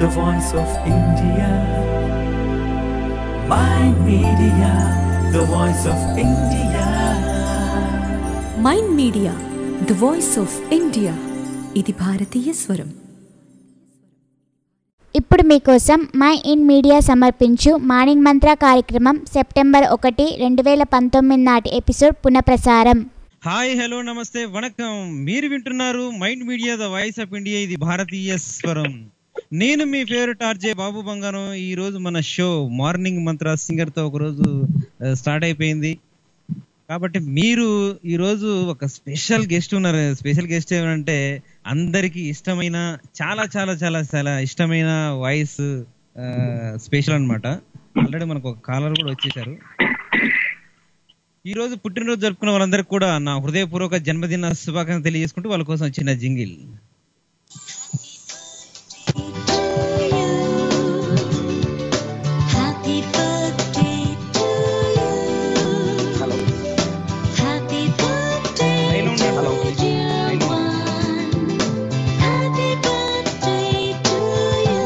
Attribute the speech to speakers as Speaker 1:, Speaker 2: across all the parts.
Speaker 1: the voice of India. My media, the voice of India.
Speaker 2: Mind media the voice of India ఇది భారతీయ స్వరం
Speaker 3: ఇప్పుడు మీకోసం mind media సమర్పించు morning మంత్ర కార్యక్రమం సెప్టెంబర్ ఒకటి రెండు వేల పంతొమ్మిది నాటి ఎపిసోడ్ పునఃప్రసారం
Speaker 4: హాయ్ హలో నమస్తే వణకం మీరు వింటున్నారు mind media the voice of India ఇది భారతీయ స్వరం నేను మీ ఫేవరెట్ ఆర్జే బాబు బంగారం ఈ రోజు మన షో మార్నింగ్ మంత్ర సింగర్ తో ఒక రోజు స్టార్ట్ అయిపోయింది కాబట్టి మీరు ఈ రోజు ఒక స్పెషల్ గెస్ట్ ఉన్నారు స్పెషల్ గెస్ట్ ఏమంటే అందరికి ఇష్టమైన చాలా చాలా చాలా చాలా ఇష్టమైన వాయిస్ స్పెషల్ అన్నమాట ఆల్రెడీ మనకు ఒక కాలర్ కూడా వచ్చేసారు ఈ రోజు పుట్టినరోజు జరుపుకున్న వాళ్ళందరికీ కూడా నా హృదయపూర్వక జన్మదిన శుభాకాంక్షలు తెలియజేసుకుంటూ వాళ్ళ కోసం చిన్న jingle
Speaker 5: Happy birthday to you.
Speaker 6: Hello.
Speaker 5: Happy birthday,
Speaker 4: Hello, hello.
Speaker 5: dear
Speaker 4: Hello.
Speaker 5: one. Happy birthday to you.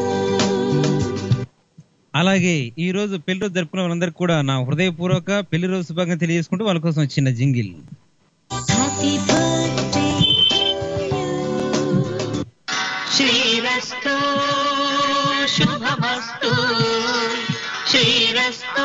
Speaker 4: అలాగే ఈ రోజు పెళ్లి రోజు జరుపుకున్న వాళ్ళందరికీ కూడా నా హృదయపూర్వక పెళ్లి రోజు శుభాకాంక్షలు తెలియజేసుకుంటూ వాళ్ళ కోసం చిన్న jingle
Speaker 5: Happy birthday to you.
Speaker 7: శ్రీరస్తు శుభమస్తు శ్రీరస్తు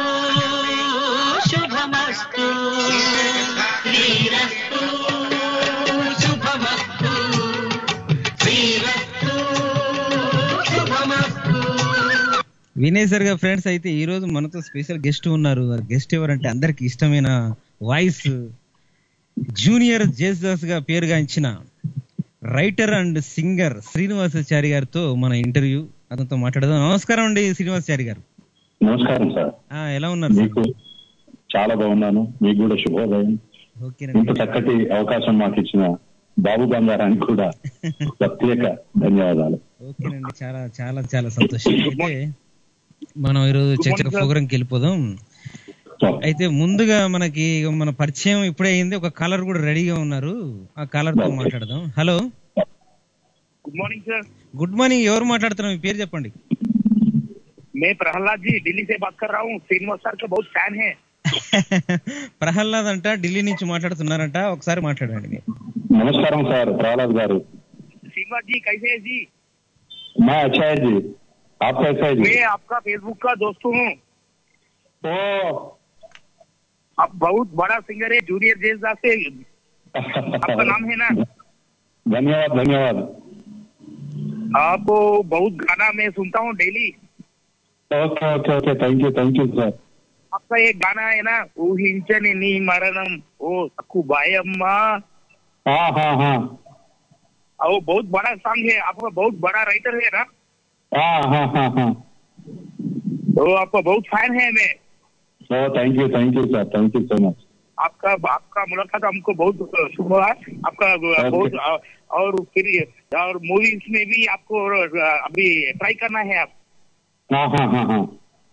Speaker 7: శుభమస్తు శ్రీరస్తు శుభమస్తు శ్రీరస్తు శుభమస్తు
Speaker 4: వినేసరిగా ఫ్రెండ్స్ అయితే ఈ రోజు మనతో స్పెషల్ గెస్ట్ ఉన్నారు గెస్ట్ ఎవరంటే అందరికి ఇష్టమైన వాయిస్ జూనియర్ జేసస్ గా పేరుగాంచిన రైటర్ అండ్ సింగర్ శ్రీనివాసాచారి గారితో మన ఇంటర్వ్యూ అతనితో మాట్లాడదాం నమస్కారం అండి శ్రీనివాసాచారి గారు
Speaker 6: నమస్కారం సార్
Speaker 4: ఆ, ఎలా ఉన్నారు సార్
Speaker 6: మీకు చాలా బాగున్నాను మీకు కూడా శుభోదయం ఇంత
Speaker 4: ఓకేనండి
Speaker 6: చక్కటి అవకాశం మాకు ఇచ్చిన బాబు బంగారానికి కూడా ప్రత్యేక ధన్యవాదాలు
Speaker 4: ఓకేనండి చాలా చాలా చాలా సంతోషం అయితే మనం ఈరోజు చర్చక ప్రోగ్రాంకి వెళ్ళిపోదాం అయితే ముందుగా మనకి మన పరిచయం ఇప్పుడే అయింది ఒక కలర్ కూడా రెడీగా ఉన్నారు ఆ కలర్ తో మాట్లాడదాం hello
Speaker 8: good morning sir
Speaker 4: good morning ఎవరు మాట్లాడుతున్నారు మీ పేరు చెప్పండి
Speaker 8: मैं प्रहलाद जी दिल्ली से बात कर रहा हूँ श्रीनिवास सर का बहुत फैन है
Speaker 4: ప్రహ్లాద్ అంట ఢిల్లీ నుంచి మాట్లాడుతున్నారంట ఒకసారి మాట్లాడండి మీరు
Speaker 6: నమస్కారం సార్ ప్రహ్లాద్ గారు
Speaker 8: श्रीनिवास जी कैसे है जी
Speaker 6: మా అచ్చా है जी आप कैसा है जी
Speaker 8: मैं आपका फेसबुक का दोस्त हूँ
Speaker 6: ओ
Speaker 8: आप बहुत बड़ा सिंगर है जूनियर जेसा से आपका नाम है ना
Speaker 6: धन्यवाद धन्यवाद
Speaker 8: आप बहुत गाना मैं सुनता हूँ daily
Speaker 6: okay okay okay thank you thank you sir
Speaker 8: आपका एक गाना है ना ఊహించని నీ మరణం ఓ తక్కు బాయమ్मा
Speaker 6: हाँ हाँ हाँ
Speaker 8: वो बहुत बड़ा सॉन्ग है आपका बहुत बड़ा राइटर है ना
Speaker 6: हाँ हाँ हाँ हाँ
Speaker 8: तो आपका बहुत फैन है मैं
Speaker 6: ओ thank you thank you sir thank you so much
Speaker 8: आपका आपका मुलाकात हमको बहुत शुभ हुआ आपका बहुत और फिर और मूवीज में भी आपको अभी ट्राई करना है आप
Speaker 6: हाँ हाँ हाँ हाँ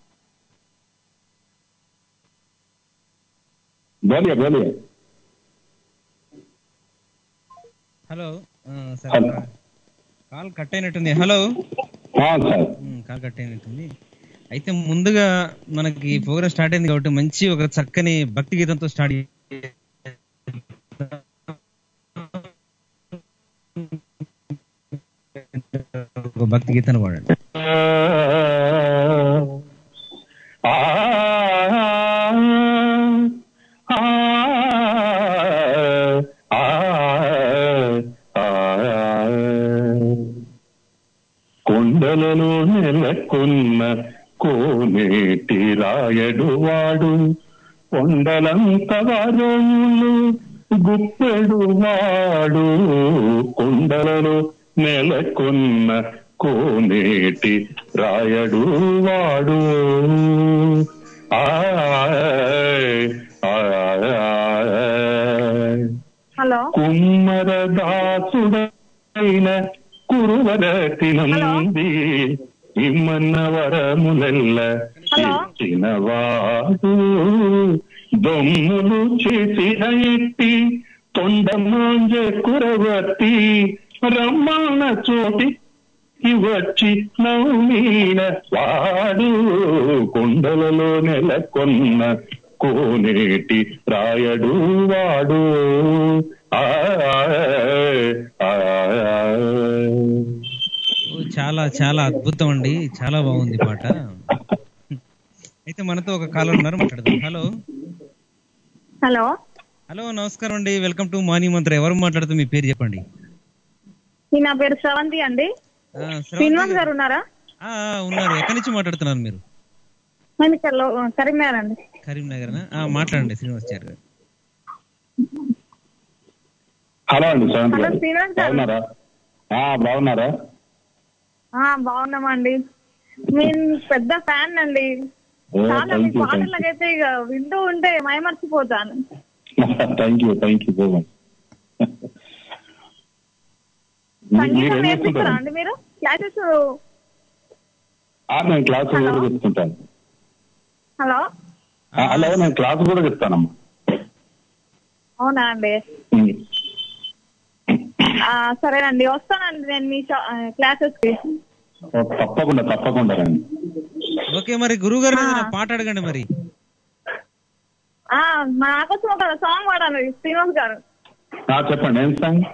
Speaker 6: बोलिए बोलिए
Speaker 4: హలో ఆ, సార్
Speaker 6: హలో.
Speaker 4: కాల్ కట్ అయినట్టుంది హలో
Speaker 6: हाँ सर
Speaker 4: ఉమ్, కాల్ కట్ అయినట్టుంది అయితే ముందుగా మనకి ప్రోగ్రామ్ స్టార్ట్ అయింది కాబట్టి మంచి ఒక చక్కని భక్తి గీతంతో స్టార్ట్ ఒక భక్తి గీతాన్ని పాడండి
Speaker 6: ఆ కొండలలో నెలకొన్న కోనేటి రాయడు వాడు కొండలంత వరములు గుప్పెడు వాడు కొండలలో నెలకొన్న కోనేటి రాయడు వాడు ఆయ్, ఆయ్.
Speaker 9: హలో
Speaker 6: కుమ్మరదాసుడైన కురువరతి నంది ఇమ్మన్న వరములెల్ల
Speaker 9: హలో.
Speaker 6: ఇచ్చినవాడు దొమ్ములు చేసిన ఎట్టి తొండమాంజ కురవతి రమ్మన చోటి వచ్చి నవ్విన వాడు కొండలలో నెలకొన్న కోనేటి రాయడు వాడు ఆ, ఆ, ఆ.
Speaker 4: ఓ, చాలా చాలా అద్భుతం అండి చాలా బాగుంది పాట అయితే మనతో ఒక కాలర్ ఉన్నారు మాట్లాడదాం హలో
Speaker 7: హలో
Speaker 4: హలో నమస్కారం అండి వెల్కమ్ టు మార్నింగ్ మంత్ర ఎవరు మాట్లాడుతూ మీ పేరు చెప్పండి
Speaker 7: ఈ నా పేరు శ్రవంతి అండి
Speaker 4: ఆ, శ్రవంతి
Speaker 7: శ్రీనివాస్ గారు ఉన్నారా
Speaker 4: ఆ, ఆ, ఉన్నారు ఎక్కడి నుంచి మాట్లాడుతున్నారు మీరు
Speaker 7: నేను ఇక్కడ లో- కరీంనగర్ అండి
Speaker 4: కరీంనగర్ మాట్లాడండి శ్రీనివాస్ చారి గారు
Speaker 6: హలో అండి శ్రవంతి
Speaker 7: హలో,
Speaker 6: గారు
Speaker 7: శ్రీనివాస్ గారు.
Speaker 6: బాగున్నారా ఆ, బాగున్నారా
Speaker 7: ఆ బాగున్నామండి నేను పెద్ద ఫ్యాన్ అండి
Speaker 6: ఓ,
Speaker 7: చాలా మీ
Speaker 6: thank you, thank you.
Speaker 7: పాటలకైతే ఇక వింటూ ఉంటే మైమర్చిపోతాను
Speaker 6: thank you thank you so much
Speaker 7: సంగీతం నేర్పిస్తారా అండి మీరు క్లాసెస్
Speaker 6: నేను క్లాస్ కూడా చెప్తుంటాను
Speaker 7: హలో
Speaker 6: ఆ, హలో నేను క్లాస్ కూడా చెప్తానమ్మా
Speaker 7: అవునా అండి
Speaker 6: ఉమ్.
Speaker 7: ఆ, సరేనండి వస్తానండి నేను మీ క్లాసెస్ కి
Speaker 6: ఓ, తప్పకుండా తప్పకుండా రండి
Speaker 4: ఓకే మరి గురువు గారు పాట అడగండి మరి
Speaker 7: ఆ, మా నాకోసం ఒక సాంగ్ పాడాలి శ్రీనివాస్ గారు
Speaker 6: ఆ, చెప్పండి ఏం సాంగ్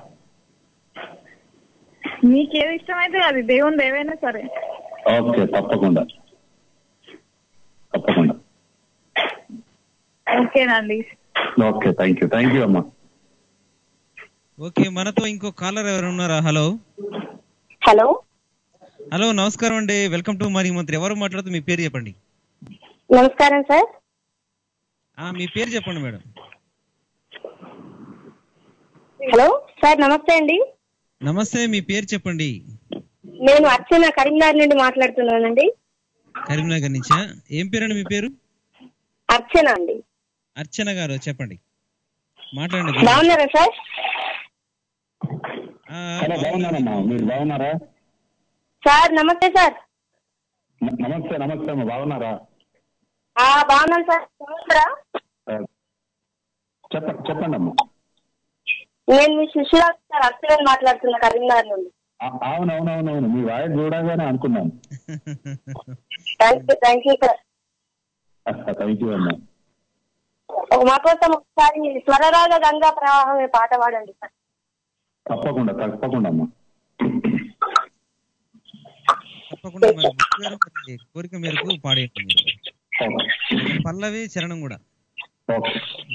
Speaker 7: మీకేది ఇష్టమైతే అది దేవుని ఏవైనా సరే
Speaker 6: ఓకే తప్పకుండా తప్పకుండా
Speaker 7: ఓకేనండి
Speaker 6: okay thank you thank you అమ్మా
Speaker 4: ఓకే మనతో ఇంకో కాలర్ ఎవరు ఉన్నారా హలో
Speaker 9: హలో
Speaker 4: హలో నమస్కారం అండి వెల్కమ్ టు మార్నింగ్ మంత్రి ఎవరు మాట్లాడుతూ మీ పేరు చెప్పండి
Speaker 9: నమస్కారం సార్
Speaker 4: ఆ మీ పేరు చెప్పండి మేడం
Speaker 9: హలో సార్ నమస్తే అండి
Speaker 4: నమస్తే మీ పేరు చెప్పండి
Speaker 9: నేను అర్చన కరీంనగర్ నుండి మాట్లాడుతున్నానండి
Speaker 4: కరీంనగర్ నుంచా ఏం పేరండి మీ పేరు
Speaker 9: అర్చన అండి
Speaker 4: అర్చన గారు చెప్పండి మాట్లాడండి
Speaker 9: బాగున్నారా సార్
Speaker 4: ఆ,
Speaker 6: హలో బాగున్నానమ్మా మీరు బాగున్నారా
Speaker 9: సార్ నమస్తే సార్
Speaker 6: న- నమస్తే నమస్తే అమ్మా బాగున్నారా
Speaker 9: ఆ బాగున్నాను సార్ బాగున్నారా
Speaker 6: ఆ, చెప్ప చెప్పండి అమ్మా
Speaker 9: నేను మీ శిష్యురాలు సార్ అర్చన మాట్లాడుతున్నా కరీంనగర్ నుండి
Speaker 6: ఆ- అవునవునవునవును మీ వాయిస్ చూడగానే అనుకున్నాను
Speaker 9: thank you thank you sir
Speaker 6: thank you అమ్మా
Speaker 9: ఒక మా కోసం ఒకసారి స్వరరాగ గంగా ప్రవాహం పాట పాడండి సార్
Speaker 6: తప్పకుండా తప్పకుండా అమ్మా
Speaker 4: తప్పకుండా మరి గురువు గారు మరి కోరిక మేరకు పాడేయండి మీరు
Speaker 6: ఓకే
Speaker 4: పల్లవి చరణం కూడా
Speaker 6: ఓకే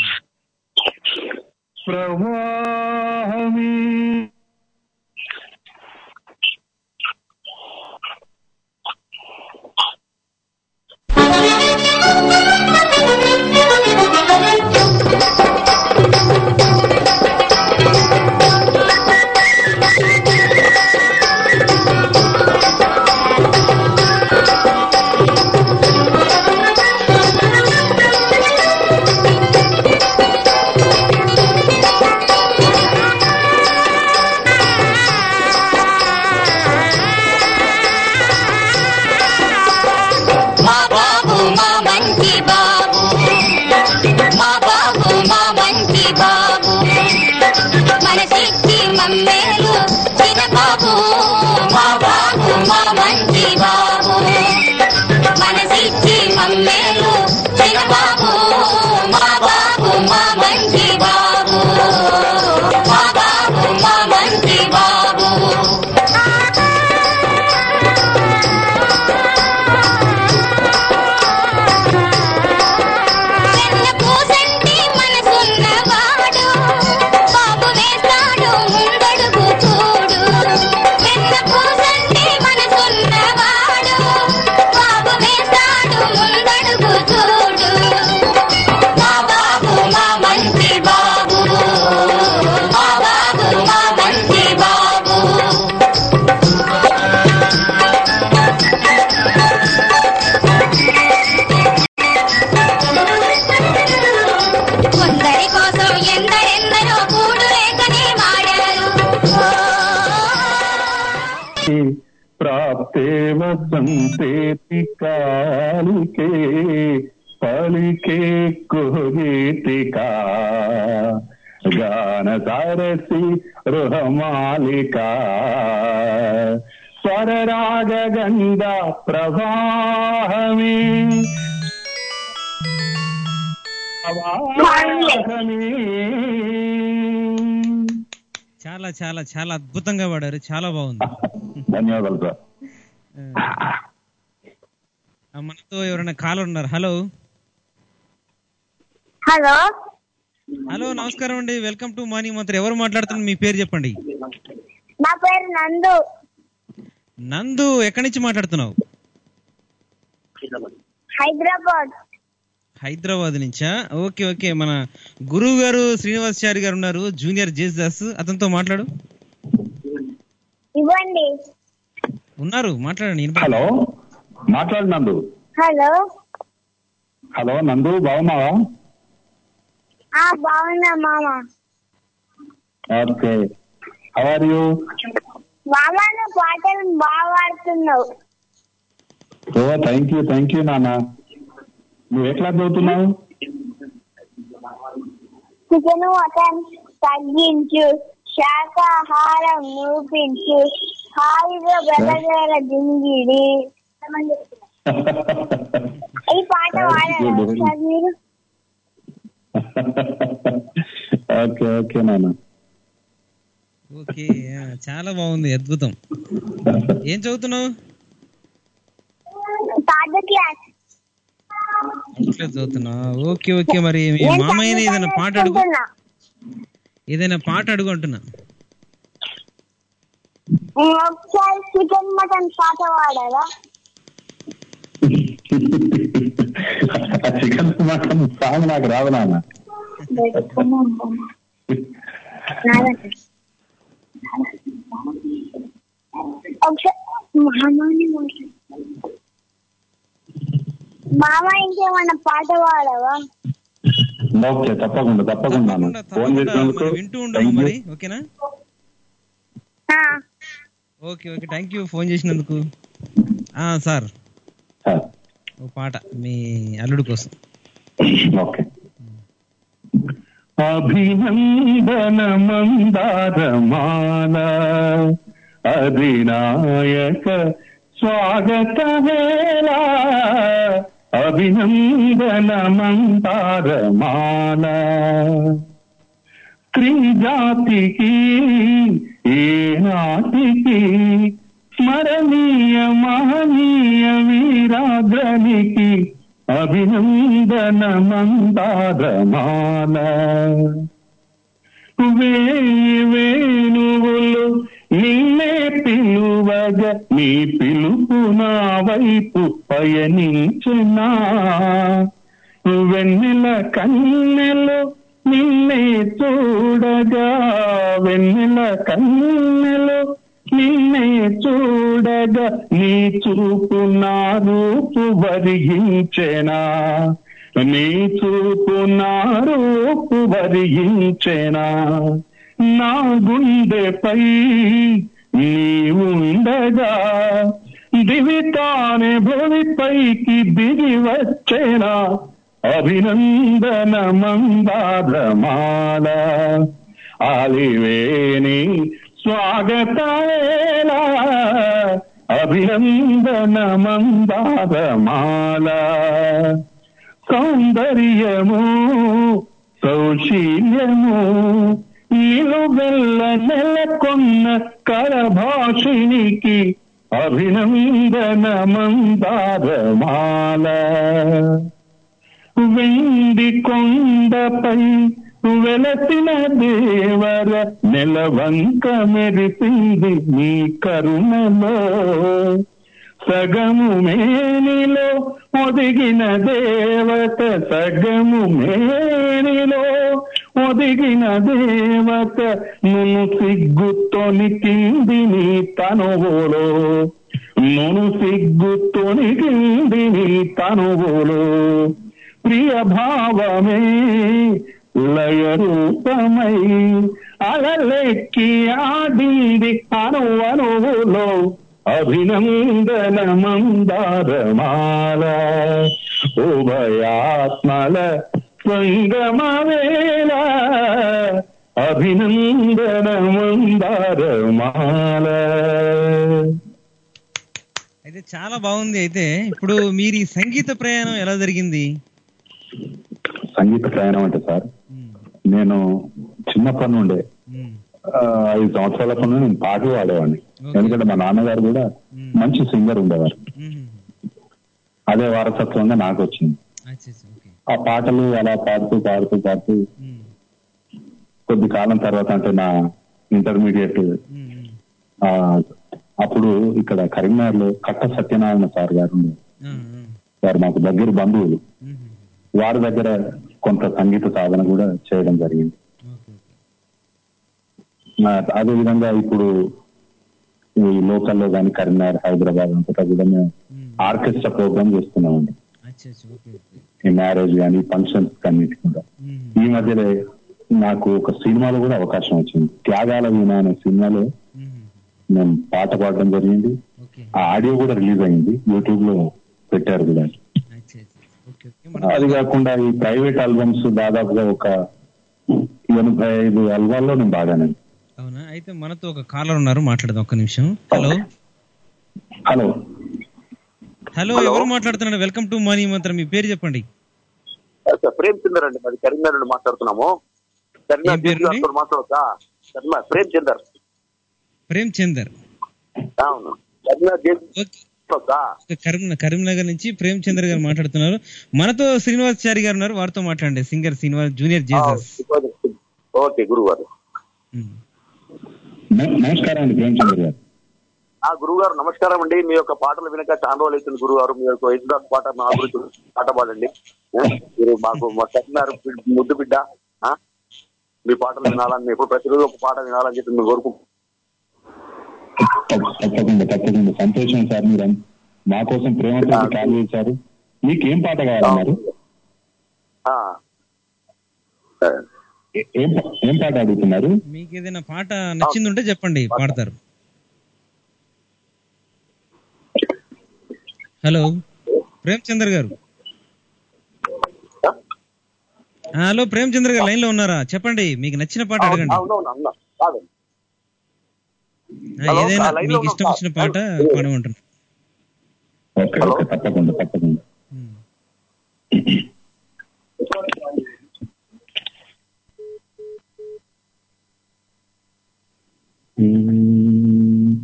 Speaker 6: ప్రవాహమే
Speaker 5: మా బాబు మా మంచి బాబు మా బాబు మా మంచి బాబు మనసిచ్చి మమ్మేలు చిన్న బాబు మా బాబు మా మంచి బాబు మనసిచ్చి మమ్మేలు చిన్న బాబు మా బాబు మా మంచి బాబు మా బాబు మా మంచి బాబు వెన్న పూసంటి మనసున్నవాడు బాబు వేస్తాడు ముందడుగు చూడు వెన్న పూసంటి మనసున్నవాడు బాబు వేస్తాడు ముందడుగు చూడు మా బాబు మా మంచి బాబు మా బాబు మా మంచి బాబు కొందరి కోసం ఎందరెందరో కూడు లేకనే మాడారు
Speaker 6: ప్రాప్తే వసంతేతి కాలికే పలికే కుహీతికా గాన సారసి రుహమాలిక స్వరరాగ గంగా ప్రవాహమే ప్రవాహమే
Speaker 4: చాలా చాలా చాలా అద్భుతంగా పాడారు చాలా బాగుంది
Speaker 6: ధన్యవాదాలు సార్
Speaker 4: ఆ, మనతో ఎవరైనా కాలర్ ఉన్నారు హలో
Speaker 9: హలో
Speaker 4: హలో నమస్కారం అండి వెల్కమ్ టు మార్నింగ్ మంత్రి ఎవరు మాట్లాడుతున్నారు మీ పేరు చెప్పండి
Speaker 9: నా పేరు నందు
Speaker 4: నందు ఎక్కడి నుంచి మాట్లాడుతున్నావు
Speaker 9: హైదరాబాద్
Speaker 4: హైదరాబాద్ నుంచా ఓకే ఓకే మన గురువు గారు శ్రీనివాసాచారి గారు ఉన్నారు జూనియర్ జేసుదాస్ అతనితో మాట్లాడు
Speaker 9: ఇవ్వండి
Speaker 4: ఉన్నారు మాట్లాడండి వినప-
Speaker 6: హలో మాట్లాడు నందు
Speaker 9: హలో
Speaker 6: హలో నందు బాగున్నావా
Speaker 9: ఆ బాగున్నా మామ
Speaker 6: ఓకే హౌ ఆర్ యూ
Speaker 9: మామ నువ్వు పాటలు బాగా పాడుతున్నావు
Speaker 6: ఓ థ్యాంక్ యూ థ్యాంక్ యూ నాన్న నువ్వు ఎట్లా చదువుతున్నావు
Speaker 9: చికెన్ మటన్ తగ్గించు శాకాహారం చూపించు హాయిగా బ్రతకగల జింగిడి ఈ పాట పాడారా ఒకసారి మీరు
Speaker 6: ఓకే ఓకే నాన్న
Speaker 4: ఓకే ఆ, చాలా బాగుంది అద్భుతం ఏం చదువుతున్నావు
Speaker 9: థర్డ్ క్లాస్
Speaker 4: ఇట్లా చదువుతున్నా ఓకే ఓకే మరి మీ మామయ్యని ఏదైనా పాట అడుగు ఏదైనా పాట అడుగు అంటున్నా
Speaker 9: ఒకసారి చికెన్ మటన్ పాట పాడారా
Speaker 6: చికెన్ మటన్ సాంగ్ నాకు రాదు నాన్న
Speaker 9: ఒకసారి మామని మామ ఇంకేమన్నా పాట పాడవా
Speaker 6: ఓకే తప్పకుండా తప్పకుండా నాన్న ఫోన్ చేసినందుకు
Speaker 4: మరి వింటూ ఉండవు
Speaker 6: థ్యాంక్ యూ
Speaker 4: మరి ఓకేనా okay okay thank you phone చేసినందుకు ఆ సార్ ఓ పాట మీ అల్లుడు కోసం
Speaker 6: ఓకే అభినందన మందారమాల అధినాయక స్వాగత వేళ అభినందన మందారమాల స్త్రీజాతికి ఏనాటికి స్మరణీయ మహనీయ వీరాగ్రనికి అభినందన మందారమాల వేయి వేణువులు నిన్నే పిలువగ నీ పిలుపు నా వైపు పయనించునా వెన్నెల కన్నెలు నిన్నే చూడగా వెన్నెల కన్నెలు నిన్నే చూడగా నీ చూపు నా రూపు వరిగించెనా నీ చూపు నా రూపు వరిగించెనా నా గుండెపై నీ ఉండగా దివితానే భూమిపైకి దిగి వచ్చేనా అభినందన మందారమాల ఆలివేని స్వాగతేలా అభినందన మందారమాల సౌందర్యము సౌశీల్యము నిలువెల్ల నెలకొన్న కరభాషినికి అభినందన మందారమాల వెండి కొండపై వెలసిన దేవర నెలవంక మెరిసింది నీ కరుణలో సగము మేనిలో ఒదిగిన దేవత సగము మేనిలో ఒదిగిన దేవత నును సిగ్గుతోనికింది నీ తనువులో నును సిగ్గుతోనికింది నీ తనువులో ప్రియ భావమే లయ రూపమై అలలెక్కి ఆడింది అను అనువులో అభినందన మందారమాల ఉభయాత్మల సంగమవేళ అభినందన మందారమాల
Speaker 4: చాలా బాగుంది అయితే ఇప్పుడు మీరు ఈ సంగీత ప్రయాణం ఎలా జరిగింది
Speaker 6: సంగీత ప్రయాణం అంటే సార్ నేను చిన్నప్పటి నుండే ఆ, ఐదు సంవత్సరాలప్పటి నుండి నేను పాటలు పాడేవాడిని ఎందుకంటే మా నాన్నగారు కూడా మంచి సింగర్ ఉండేవారు అదే వారసత్వంగా నాకు వచ్చింది ఆ పాటలు అలా పాడుతూ పాడుతూ పాడుతూ కొద్ది కాలం తర్వాత అంటే నా ఇంటర్మీడియట్ ఆ, అప్పుడు ఇక్కడ కరీంనగర్ లో కట్ట సత్యనారాయణ సార్ గారు ఉండేవారు వారు మాకు దగ్గర బంధువులు వారి దగ్గర కొంత సంగీత సాధన కూడా చేయడం జరిగింది ఆ, అదే విధంగా ఇప్పుడు ఈ లోకల్లో కానీ కరీంనగర్ హైదరాబాద్ అంతటా కూడా మేము ఆర్కెస్ట్రా ప్రోగ్రామ్ చేస్తున్నామండి ఈ మ్యారేజ్ కానీ ఫంక్షన్స్ కన్నిటి కూడా ఈ మధ్యలో నాకు ఒక సినిమాలో కూడా అవకాశం వచ్చింది త్యాగాల వీణ అనే సినిమాలో నేను పాట పాడడం జరిగింది ఆ ఆడియో కూడా రిలీజ్ అయింది యూట్యూబ్ లో పెట్టారు కూడా అది కాకుండా ఈ ప్రైవేట్ ఆల్బమ్స్ దాదాపుగా ఒక ఎనభై ఐదు ఆల్బాల్లో నేను పాడానండి
Speaker 4: అవునా అయితే మనతో ఒక కాలర్ ఉన్నారు మాట్లాడదాం ఒక్క నిమిషం హలో
Speaker 6: హలో
Speaker 4: హలో ఎవరు మాట్లాడుతున్నారు వెల్కమ్ టు మనీ మంత్రం మీ పేరు చెప్పండి
Speaker 10: సార్ ప్రేమ్ చందర్ అండి మరి కరీంనగర్ నుండి మాట్లాడుతున్నాము కరీంనగర్ జేసీ గారితో మాట్లాడొచ్చా కరీంనగర్ ప్రేమ్ చందర్
Speaker 4: ప్రేమ్ చందర్
Speaker 10: అవును కరీంనగర్ జేసీ మాట్లాడొచ్చా?
Speaker 4: కరీం కరీంనగర్ నుంచి ప్రేమ్ చంద్ర గారు మాట్లాడుతున్నారు మనతో శ్రీనివాసాచారి గారు ఉన్నారు వారితో మాట్లాడండి singer Srinivas junior Jesus
Speaker 10: okay గురువు గారు
Speaker 6: న- నమస్కారం అండి ప్రేమచంద్ర గారు
Speaker 10: ఆ గురువు గారు నమస్కారం అండి మీ యొక్క పాటలు వినక చాలా రోజులు అవుతుంది గురువు గారు మీ యొక్క యేసుదాస్ పాట నా గురించి పాట పాడండి ఏ? మీరు మాకు మా కరీంనగర్ బిడ్- ముద్దు బిడ్డ ఆ? మీ పాటలు వినాలని ఎప్పుడు ప్రతిరోజు ఒక పాట వినాలని చెప్పి మేము కోరుకు
Speaker 6: తప్పకుండా తప్పకుండా సంతోషం సార్ మీరు అన్- మా కోసం ప్రేమతో కాల్ చేశారు మీకు ఏం పాట కావాలన్నారు
Speaker 10: ఆ.
Speaker 6: ఏ- ఏం పా- ఏం పాట అడుగుతున్నారు
Speaker 4: మీకు ఏదైనా పాట నచ్చింది ఉంటే చెప్పండి పాడతారు హలో ప్రేమ్ చంద్ర గారు హలో ప్రేమ్ చంద్ర గారు లైన్ లో ఉన్నారా చెప్పండి మీకు నచ్చిన పాట అడగండి
Speaker 10: అవునవును అవును కాదండి
Speaker 4: ఆ,
Speaker 10: హలో,
Speaker 4: ఏదైనా
Speaker 10: ఆ, లైన్ లో
Speaker 4: మీకు ఇష్టం
Speaker 10: ఉన్నా.
Speaker 4: వచ్చిన పాట పాడమంటున్నాను
Speaker 6: ఓకే ఓకే తప్పకుండా తప్పకుండా మ్మ్.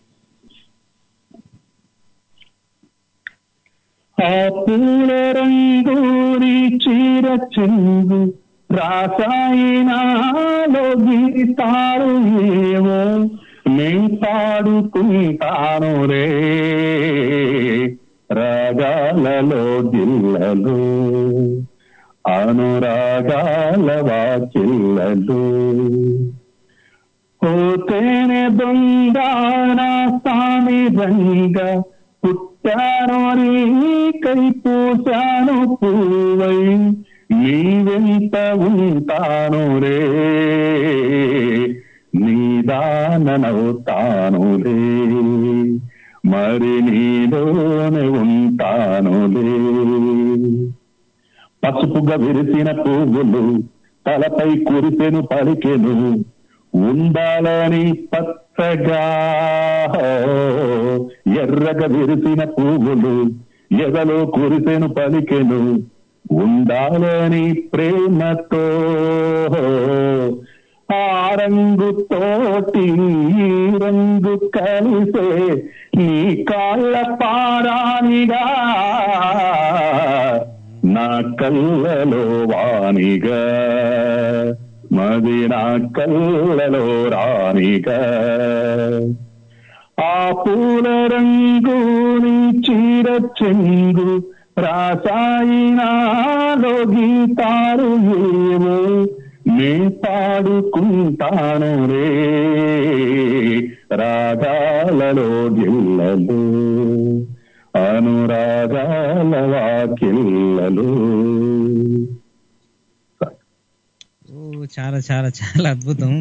Speaker 6: ఆ పూల రంగుని చీర చెంగు రాసాయినాలో గీతాలు ఏవో నేను పాడుకుంటాను రే రాగాలలో జిల్లలు అనురాగాల వాకిల్లలు పోతేనే దొంగాన సామి రంగ పుట్టాను కై పూసాను పూవై నీ వెంట ఉంటాను రే నీదానవుతాను రే మరి నీలోనే ఉంటాను లే పసుపుగా విరిసిన పువ్వులు తలపై కురిసెను పలికెను ఉండాలని పచ్చగా ఎర్రగా విరిసిన పువ్వులు ఎదలో కురిసెను పలికెను ఉండాలని ప్రేమతో ఆ రంగు తోటి ఈ రంగు కలిసే నీ కాళ్ళ పారానిగా నా కళ్ళలో వాణిగా మది నా కళ్ళలో రాణిగా ఆ పూల రంగు నీ చీర చెంగు రాసాయినాలో గీతాలు ఏవో నే పాడుకుంటాను రే రాగాలలో గిల్లలు అనురాగాల వాకిల్లలు
Speaker 4: ఓ చాలా చాలా చాలా అద్భుతం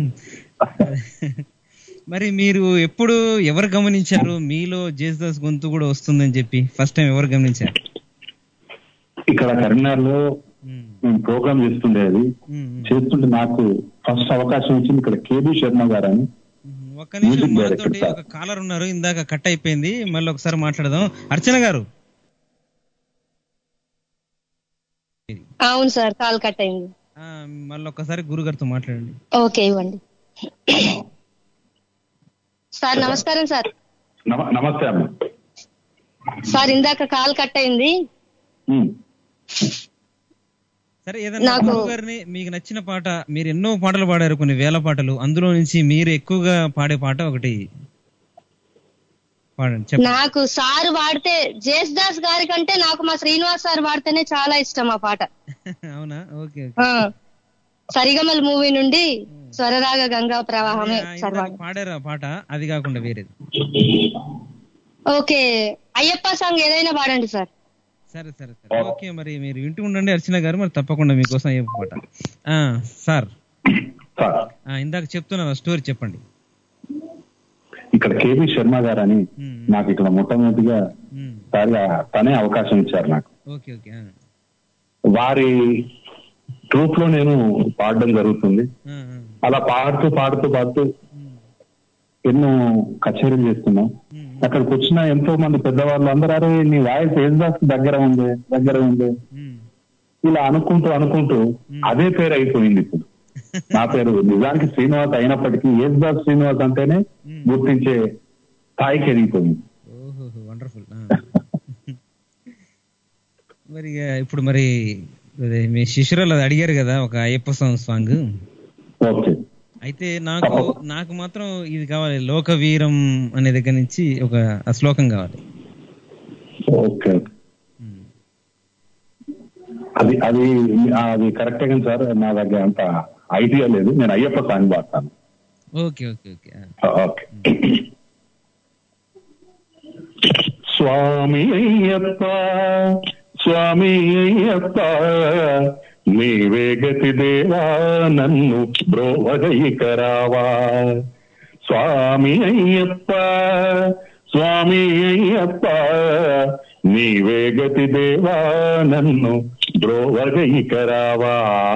Speaker 4: మరి మీరు ఎప్పుడు ఎవరు గమనించారు మీలో జేసుదాస్ గొంతు కూడా వస్తుందని చెప్పి ఫస్ట్ టైం ఎవరు గమనించారు
Speaker 6: ఇక్కడ కరీంనగర్ లో మేము ప్రోగ్రామ్ చేస్తుండేది చేస్తుంటే నాకు ఫస్ట్ అవకాశం వచ్చింది ఇక్కడ కేబీ శర్మ గారు అని
Speaker 4: ఒక్క నిమిషం
Speaker 6: మ్యూజిక్
Speaker 4: మనతోటి
Speaker 6: డైరెక్టర్ సార్
Speaker 4: ఒక కాలర్ ఉన్నారు ఇందాక కట్ అయిపోయింది మళ్ళీ ఒకసారి మాట్లాడదాం అర్చన గారు
Speaker 11: అవును సార్ కాల్ కట్ అయింది
Speaker 4: ఆ, మళ్ళీ ఒక్కసారి గురుగారితో మాట్లాడండి
Speaker 11: ఓకే ఇవ్వండి సార్ నమస్కారం సార్
Speaker 6: నమ- నమస్తే అమ్మ
Speaker 11: సార్ ఇందాక కాల్ కట్ అయింది
Speaker 6: ఉమ్.
Speaker 4: సరే ఏదైనా
Speaker 11: నాకు-
Speaker 4: గురువు గారిని మీకు నచ్చిన పాట మీరు ఎన్నో పాటలు పాడారు కొన్ని వేల పాటలు అందులో నుంచి మీరు ఎక్కువగా పాడే పాట ఒకటి పాడండి చెప్పండి
Speaker 11: నాకు సార్ వాడితే జేస్దాస్ గారి కంటే నాకు మా శ్రీనివాస్ సార్ వాడితేనే చాలా ఇష్టం ఆ పాట
Speaker 4: అవునా ఓకే
Speaker 11: ఆ, సరిగమల్ మూవీ నుండి స్వరరాగ గంగా ప్రవాహమే సార్
Speaker 4: ఇందాక
Speaker 11: వాడు
Speaker 4: పాడారు ఆ పాట అది కాకుండా వేరేది
Speaker 11: ఓకే అయ్యప్ప సాంగ్ ఏదైనా పాడండి సార్
Speaker 4: సరే సరే సరే ఓకే మరి మీరు వింటూ ఉండండి అర్చన గారు మరి తప్పకుండా మీకోసం అయ్యప్ప పాట ఆ, సార్ ఆ, ఇందాక చెప్తున్నారు స్టోరీ చెప్పండి
Speaker 6: ఇక్కడ కేబి శర్మ గారు అని నాకు ఇక్కడ మొట్టమొదటిగా సారిగా తనే అవకాశం ఇచ్చారు నాకు
Speaker 4: ఓకే ఓకే ఆ.
Speaker 6: వారి ట్రూప్ లో నేను పాడడం జరుగుతుంది అలా పాడుతూ పాడుతూ పాడుతూ ఎన్నో కచేరీలు చేస్తున్నాం అక్కడికి వచ్చిన ఎంతో మంది పెద్దవాళ్ళు అందరూ అరే నీ వాయిస్ యేసుదాస్ దగ్గర ఉంది దగ్గర ఉంది ఇలా అనుకుంటూ అనుకుంటూ అదే పేరు అయిపోయింది ఇప్పుడు నా పేరు నిజానికి శ్రీనివాస్ అయినప్పటికీ యేసుదాస్ శ్రీనివాస్ అంటేనే గుర్తించే స్థాయికి ఎదిగిపోయింది
Speaker 4: ఓహో వండర్ఫుల్ మరి ఇక ఇప్పుడు మరి అదే మీ శిష్యురాలు అది అడిగారు కదా ఒక అయ్యప్ప సాంగ్ సాంగ్
Speaker 6: ఓకే
Speaker 4: అయితే నాకు నాకు మాత్రం ఇది కావాలి లోక వీరం అనే దగ్గర నుంచి ఒక ఆ శ్లోకం కావాలి
Speaker 6: ఓకే అది అది అది కరెక్టే కానీ సార్ నా దగ్గర అంత ఐడియా లేదు నేను అయ్యప్ప సాంగ్ పాడతాను
Speaker 4: ఓకే ఓకే ఓకే ఆ.
Speaker 6: ఓకే స్వామి అయ్యప్ప స్వామి అయ్యప్ప నీవే గతి దేవా నన్ను బ్రోవదయికరావా స్వామి అయ్యప్ప స్వామి అయ్యప్ప నీవే గతి దేవా నన్ను బ్రోవదయికరావా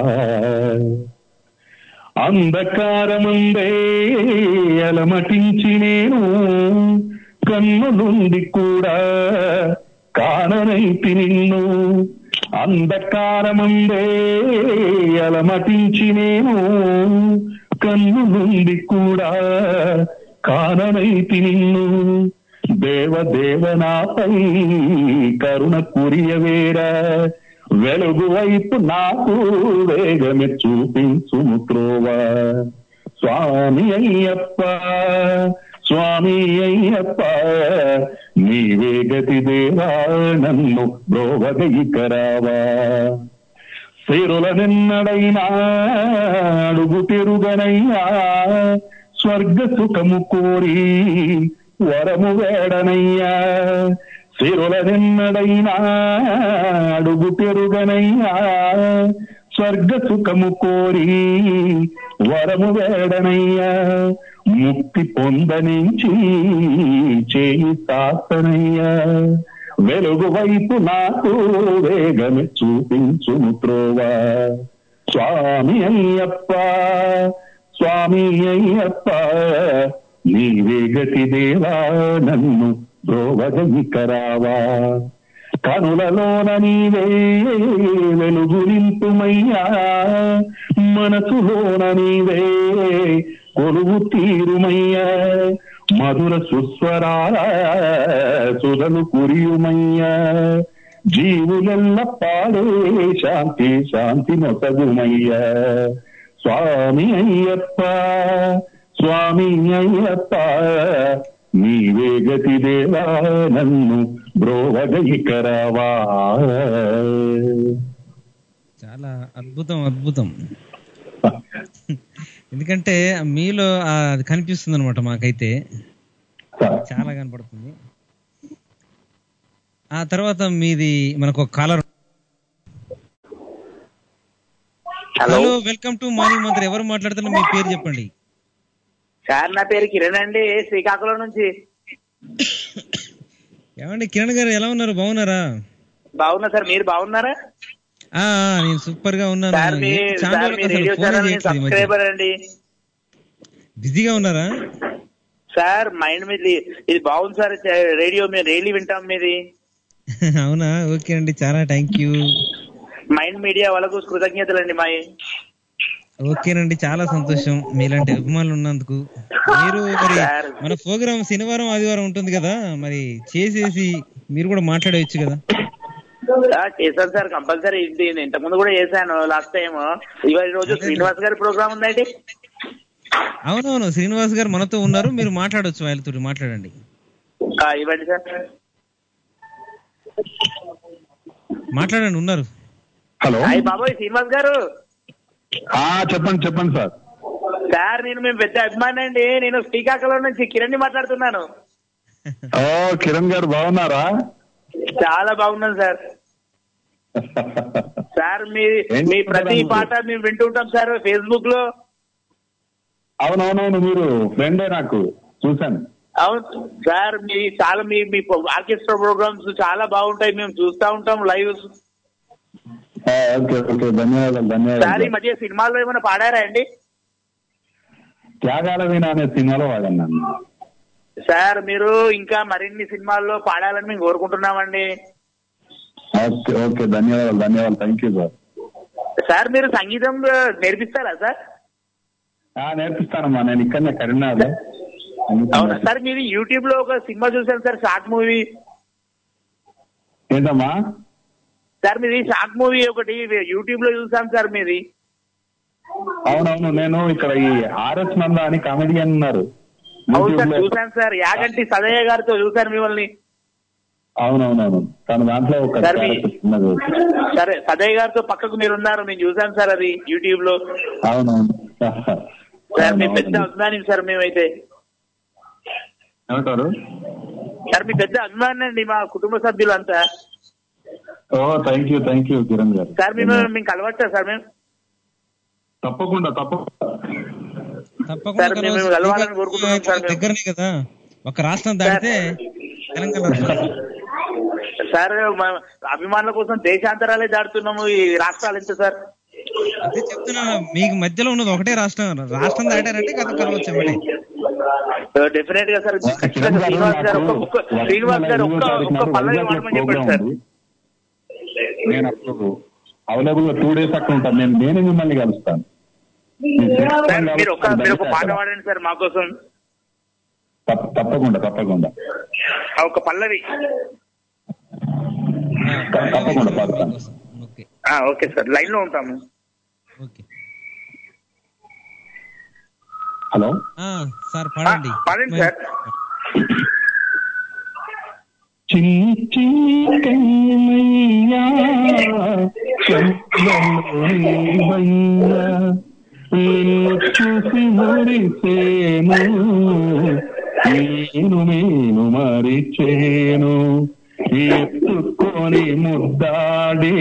Speaker 6: అంధకారముందే అలమటించి నేను కన్ను నుండి కూడా కాననైతి నిన్ను అంధకారముందే అలమటించి నేను కన్ను నుండి కూడా కాననైతి నిన్ను దేవదేవనాపై కరుణ కురియవేరా వెలుగు వైపు నాకు వేగమే చూపించు త్రోవా స్వామి అయ్యప్ప స్వామి అయ్యప్ప నీవే గతి దేవా నన్ను బ్రోవగయికరావా సిరుల నిన్నడైనా అడుగు తిరుగనయ్యా స్వర్గ సుఖము కోరి వరము వేడనయ్యా సిరుల నిన్నడైనా అడుగు పెరుగనయ్యా స్వర్గ సుఖము కోరి వరము వేడనయ్యా ముక్తి పొందనించి చేయి తాతనయ్యా వెలుగు వైపు నాకు వేగమే చూపించును త్రోవా స్వామి అయ్యప్ప స్వామి అయ్యప్ప నీవే గతి దేవా నన్ను బ్రోవగమికరావా కనులలోన నీవే వెలుగు నింపుమయ్యా మనసులోన నీవే కొలువు తీరుమయ్యా మధుర సుస్వరాల సుధలు కురియుమయ్యా జీవులెల్ల పాడే శాంతి శాంతి నొసగుమయ్యా స్వామి అయ్యప్ప స్వామి అయ్యప్ప నీవే గతి దేవా నన్ను బ్రోవగయికరావా
Speaker 4: చాలా అద్భుతం అద్భుతం ఎందుకంటే మీలో ఆ అది కనిపిస్తుంది అనమాట మాకైతే చాలా కనపడుతుంది ఆ తర్వాత మీది మనకు ఒక caller hello welcome to morning మంత్రి ఎవరు మాట్లాడుతున్నారు మీ పేరు చెప్పండి
Speaker 12: సార్ నా పేరు కిరణ్ అండి శ్రీకాకుళం నుంచి
Speaker 4: ఏమండి కిరణ్ గారు ఎలా ఉన్నారు బాగున్నారా
Speaker 12: బాగున్నా సార్ మీరు బాగున్నారా
Speaker 4: ఆ ఆ, నేను సూపర్ గా ఉన్నాను
Speaker 12: సార్ మీ
Speaker 4: ఏంటి చాలా
Speaker 12: సార్
Speaker 4: రోజులకు
Speaker 12: మీ
Speaker 4: అసలు
Speaker 12: రేడియో
Speaker 4: ఫోనే
Speaker 12: ఛానల్
Speaker 4: చేయట్లేదు ఈ మధ్య.
Speaker 12: సబ్స్క్రైబర్ అండి
Speaker 4: బిజీగా ఉన్నారా
Speaker 12: సార్ మైండ్ మీద ఇది బాగుంది సార్ రేడియో మీద డైలీ వింటాం మీది
Speaker 4: అవునా ఓకే అండి చాలా థ్యాంక్ యూ
Speaker 12: మైండ్ మీడియా వాళ్ళకు కృతజ్ఞతలండి మాయి
Speaker 4: ఓకేనండి చాలా సంతోషం మీలాంటి అభిమానులు ఉన్నందుకు మీరు మరి మన ప్రోగ్రామ్ శనివారం ఆదివారం ఉంటుంది కదా మరి చేసేసి మీరు కూడా మాట్లాడవచ్చు కదా
Speaker 12: ఆ, చేశాను సార్ కంపల్సరీ ఇది నేను ఇంతకుముందు కూడా చేశాను లాస్ట్ టైం ఇవాళ రోజు శ్రీనివాస్ గారి ప్రోగ్రామ్ ఉందండి
Speaker 4: అవునవును శ్రీనివాస్ గారు మనతో ఉన్నారు మీరు మాట్లాడొచ్చు వాళ్ళతో మాట్లాడండి
Speaker 12: ఆ, ఇవ్వండి సార్
Speaker 4: మాట్లాడండి ఉన్నారు
Speaker 6: హలో
Speaker 12: అయ్యి బాబోయ్ శ్రీనివాస్ గారు
Speaker 6: చెప్పండి చెప్పండి సార్
Speaker 12: సార్ నేను మేము పెద్ద అభిమాని అండి నేను శ్రీకాకుళం నుంచి కిరణ్ మాట్లాడుతున్నాను
Speaker 6: ఓ కిరణ్ గారు బాగున్నారా
Speaker 12: చాలా బాగున్నాను సార్ సార్ మీ మీ ప్రతి పాట మేము వింటుంటాం సార్ ఫేస్బుక్ లో
Speaker 6: అవునవునవును మీరు ఫ్రెండే నాకు చూశాను
Speaker 12: అవును సార్ మీ చాలా మీ మీ ఆర్కెస్ట్రా ప్రోగ్రామ్స్ చాలా బాగుంటాయి మేము చూస్తా ఉంటాం లైవ్
Speaker 6: ఆ, ఓకే ఓకే ధన్యవాదాలు
Speaker 12: సార్ ఈ
Speaker 6: ధన్యవాదాలు
Speaker 12: మధ్య సినిమాల్లో ఏమైనా పాడారా అండి
Speaker 6: త్యాగాల వీణ అనే సినిమాలో వాడాను నన్ను
Speaker 12: సార్ మీరు ఇంకా మరిన్ని సినిమాల్లో పాడాలని మేము కోరుకుంటున్నామండి
Speaker 6: ఓకే ఓకే ధన్యవాదాలు ధన్యవాదాలు థ్యాంక్ యూ సార్
Speaker 12: సార్ మీరు సంగీతం నేర్పిస్తారా సార్
Speaker 6: ఆ, నేర్పిస్తానమ్మా నేను ఇక్కడనే కరీంనగర్
Speaker 12: అవునా సార్ మీరు యూట్యూబ్ లో ఒక సినిమా చూసాను సార్ షార్ట్ మూవీ
Speaker 6: ఏంటమ్మా
Speaker 12: సార్ మీది షార్ట్ మూవీ ఒకటి యూట్యూబ్ లో చూసాం సార్ మీది
Speaker 6: అవునవును నేను ఇక్కడ ఈ ఆర్ఎస్ నంద అని కామెడియన్ ఉన్నారు
Speaker 12: అవును
Speaker 6: యూట్యూబ్
Speaker 12: సార్
Speaker 6: లో
Speaker 12: చూసాను సార్ యాగంటి సదయ్య గారితో చూసాను మిమ్మల్ని
Speaker 6: అవునవునవును తన దాంట్లో ఒక
Speaker 12: సార్ మీ-
Speaker 6: character ఉన్నది
Speaker 12: సరే సదయ్య గారితో పక్కకు మీరు ఉన్నారు నేను చూసాను సార్ అది యూట్యూబ్ లో
Speaker 6: అవునవును
Speaker 12: సార్ మీ పెద్ద అభిమాని సార్ మేమైతే
Speaker 6: ఏమంటారు
Speaker 12: సార్ మీ పెద్ద అభిమాని అండి మా కుటుంబ సభ్యులంతా
Speaker 6: ఓ thank you thank you Kiran గారు
Speaker 12: సార్ మేము మేము కలవచ్చా సార్ మేము
Speaker 6: తప్పకుండా తప్పకుండా
Speaker 4: తప్పకుండా
Speaker 12: సార్ మేము
Speaker 4: కలవచ్చు.
Speaker 12: కలవాలని కోరుకుంటున్నాం సార్ మేము.
Speaker 4: దగ్గరనే కదా ఒక రాష్ట్రం దాటితే తెలంగాణ వస్తుంది.
Speaker 12: సార్ మా అభిమానుల కోసం దేశాంతరాలే దాడుతున్నాము ఈ రాష్ట్రాలు ఎంత సార్
Speaker 4: అదే చెప్తున్నాను మీకు మధ్యలో ఉన్నది ఒకటే రాష్ట్రం రాష్ట్రం దాటారంటే కథ కలవచ్చు అమ్మటే
Speaker 12: డెఫినెట్ గా సార్ ఖచ్చితంగా శ్రీనివాస్ గారు ఒక్క ఒక్క శ్రీనివాస్ గారు ఒక్క ఒక్క పల్లవి వాడమని చెప్పండి సార్
Speaker 6: నేను అప్పుడు అవైలబుల్ గా టూ డేస్ అక్కడ ఉంటాను నేను నేనే మిమ్మల్ని కలుస్తాను
Speaker 12: సార్ మీరు ఒక్క మీరు ఒక పాట పాడండి సార్ మా కోసం
Speaker 6: తప్ప- తప్పకుండా తప్పకుండా
Speaker 12: ఆ ఒక్క పల్లవి
Speaker 6: తప్పకుండా పాడతాను
Speaker 12: ఆ, ఓకే సార్ లైన్ లో ఉంటాము
Speaker 6: హలో
Speaker 4: ఆ, సార్ పాడండి
Speaker 12: పాడండి సార్
Speaker 6: నిన్ను చూసి మురిసేను నేను నేను మరిచేను ఎత్తుకొని ముద్దాడి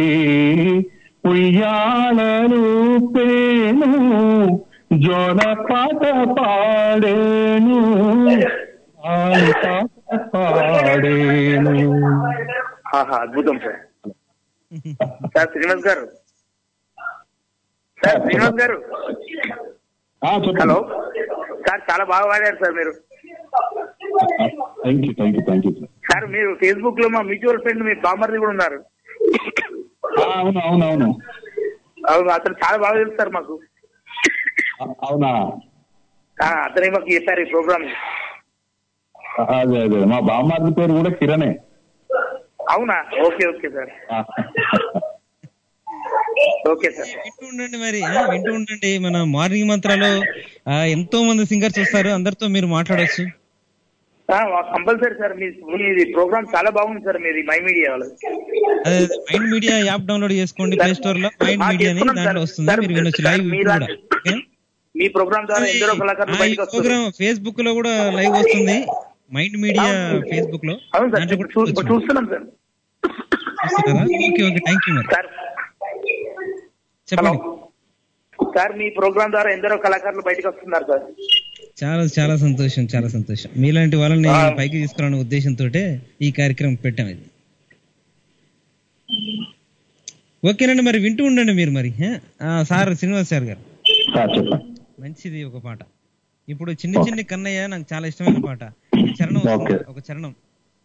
Speaker 6: ఉయ్యాలను పేను జోల పాట పాడేను ఆలి పాట పాడేను
Speaker 12: ఆహా అద్భుతం సార్ సార్ శ్రీనివాస్ గారు సార్ శ్రీనివాస్ గారు హలో సార్ చాలా బాగా పాడారు సార్ మీరు
Speaker 6: thank you thank you thank you
Speaker 12: sir మీరు ఫేస్బుక్ లో మా మ్యూచువల్ ఫ్రెండ్ మీ బామర్ది కూడా ఉన్నారు
Speaker 6: అవును అవును అవును
Speaker 12: అవును అతను చాలా బాగా తెలుసు సార్ మాకు
Speaker 6: అవునా
Speaker 12: ఆ, అతనే మాకు చెప్పారు ఈ ప్రోగ్రామ్
Speaker 6: అదే అదే మా బామ్మార్ది పేరు కూడా కిరణే
Speaker 12: అవునా okay okay sir okay sir
Speaker 4: వింటూ ఉండండి మరి ఆ, వింటూ ఉండండి మన మార్నింగ్ మంత్రాలు ఆ, ఎంతో మంది సింగర్స్ వస్తారు అందరితో మీరు మాట్లాడొచ్చు
Speaker 12: కంపల్సరీ సార్ మీ మీ ప్రోగ్రామ్ చాలా బాగుంది సార్ మీది మై మీడియా వాళ్ళది
Speaker 4: అదే మైండ్ మీడియా యాప్ డౌన్లోడ్ చేసుకోండి ప్లే స్టోర్ లో మైండ్
Speaker 12: ఆ,
Speaker 4: మీడియా అని
Speaker 12: చేసుకున్నాం
Speaker 4: దాంట్లో
Speaker 12: సార్.
Speaker 4: వస్తుంది
Speaker 12: సార్,
Speaker 4: మీరు వినొచ్చు
Speaker 12: సార్,
Speaker 4: లైవ్
Speaker 12: మీలా-
Speaker 4: కూడా ఓకే?
Speaker 12: మీ ప్రోగ్రామ్ ద్వారా ఎందరో కళాకారులు
Speaker 4: ఆ, ఈ
Speaker 12: బయటకు వస్తారు
Speaker 4: ప్రోగ్రామ్ ఫేస్బుక్ లో కూడా లైవ్ వస్తుంది మైండ్ మీడియా ఫేస్బుక్ లో
Speaker 12: అవును సార్
Speaker 4: దాంట్లో
Speaker 12: ఇప్పుడు చూ- ఇప్పుడు చూస్తున్నాం సార్
Speaker 4: చూస్తున్నారా ఓకే ఓకే థ్యాంక్ యూ మరి
Speaker 12: సార్
Speaker 4: చెప్పండి
Speaker 12: సార్ మీ ప్రోగ్రామ్ ద్వారా ఎందరో కళాకారులు బయటకు వస్తున్నారు సార్
Speaker 4: చాలా చాలా సంతోషం చాలా సంతోషం మీలాంటి వాళ్ళని పైకి తీసుకురావడం ఉద్దేశంతో ఈ కార్యక్రమం పెట్టాం ఇది ఓకేనండి మరి వింటూ ఉండండి మీరు మరి హే? ఆ, సార్ శ్రీనివాస్ సార్ గారు
Speaker 6: సార్ చెప్పండి
Speaker 4: మంచిది ఒక పాట ఇప్పుడు చిన్ని చిన్ని కన్నయ్య నాకు చాలా ఇష్టమైన పాట చరణం వస్తుంది. ఒక చరణం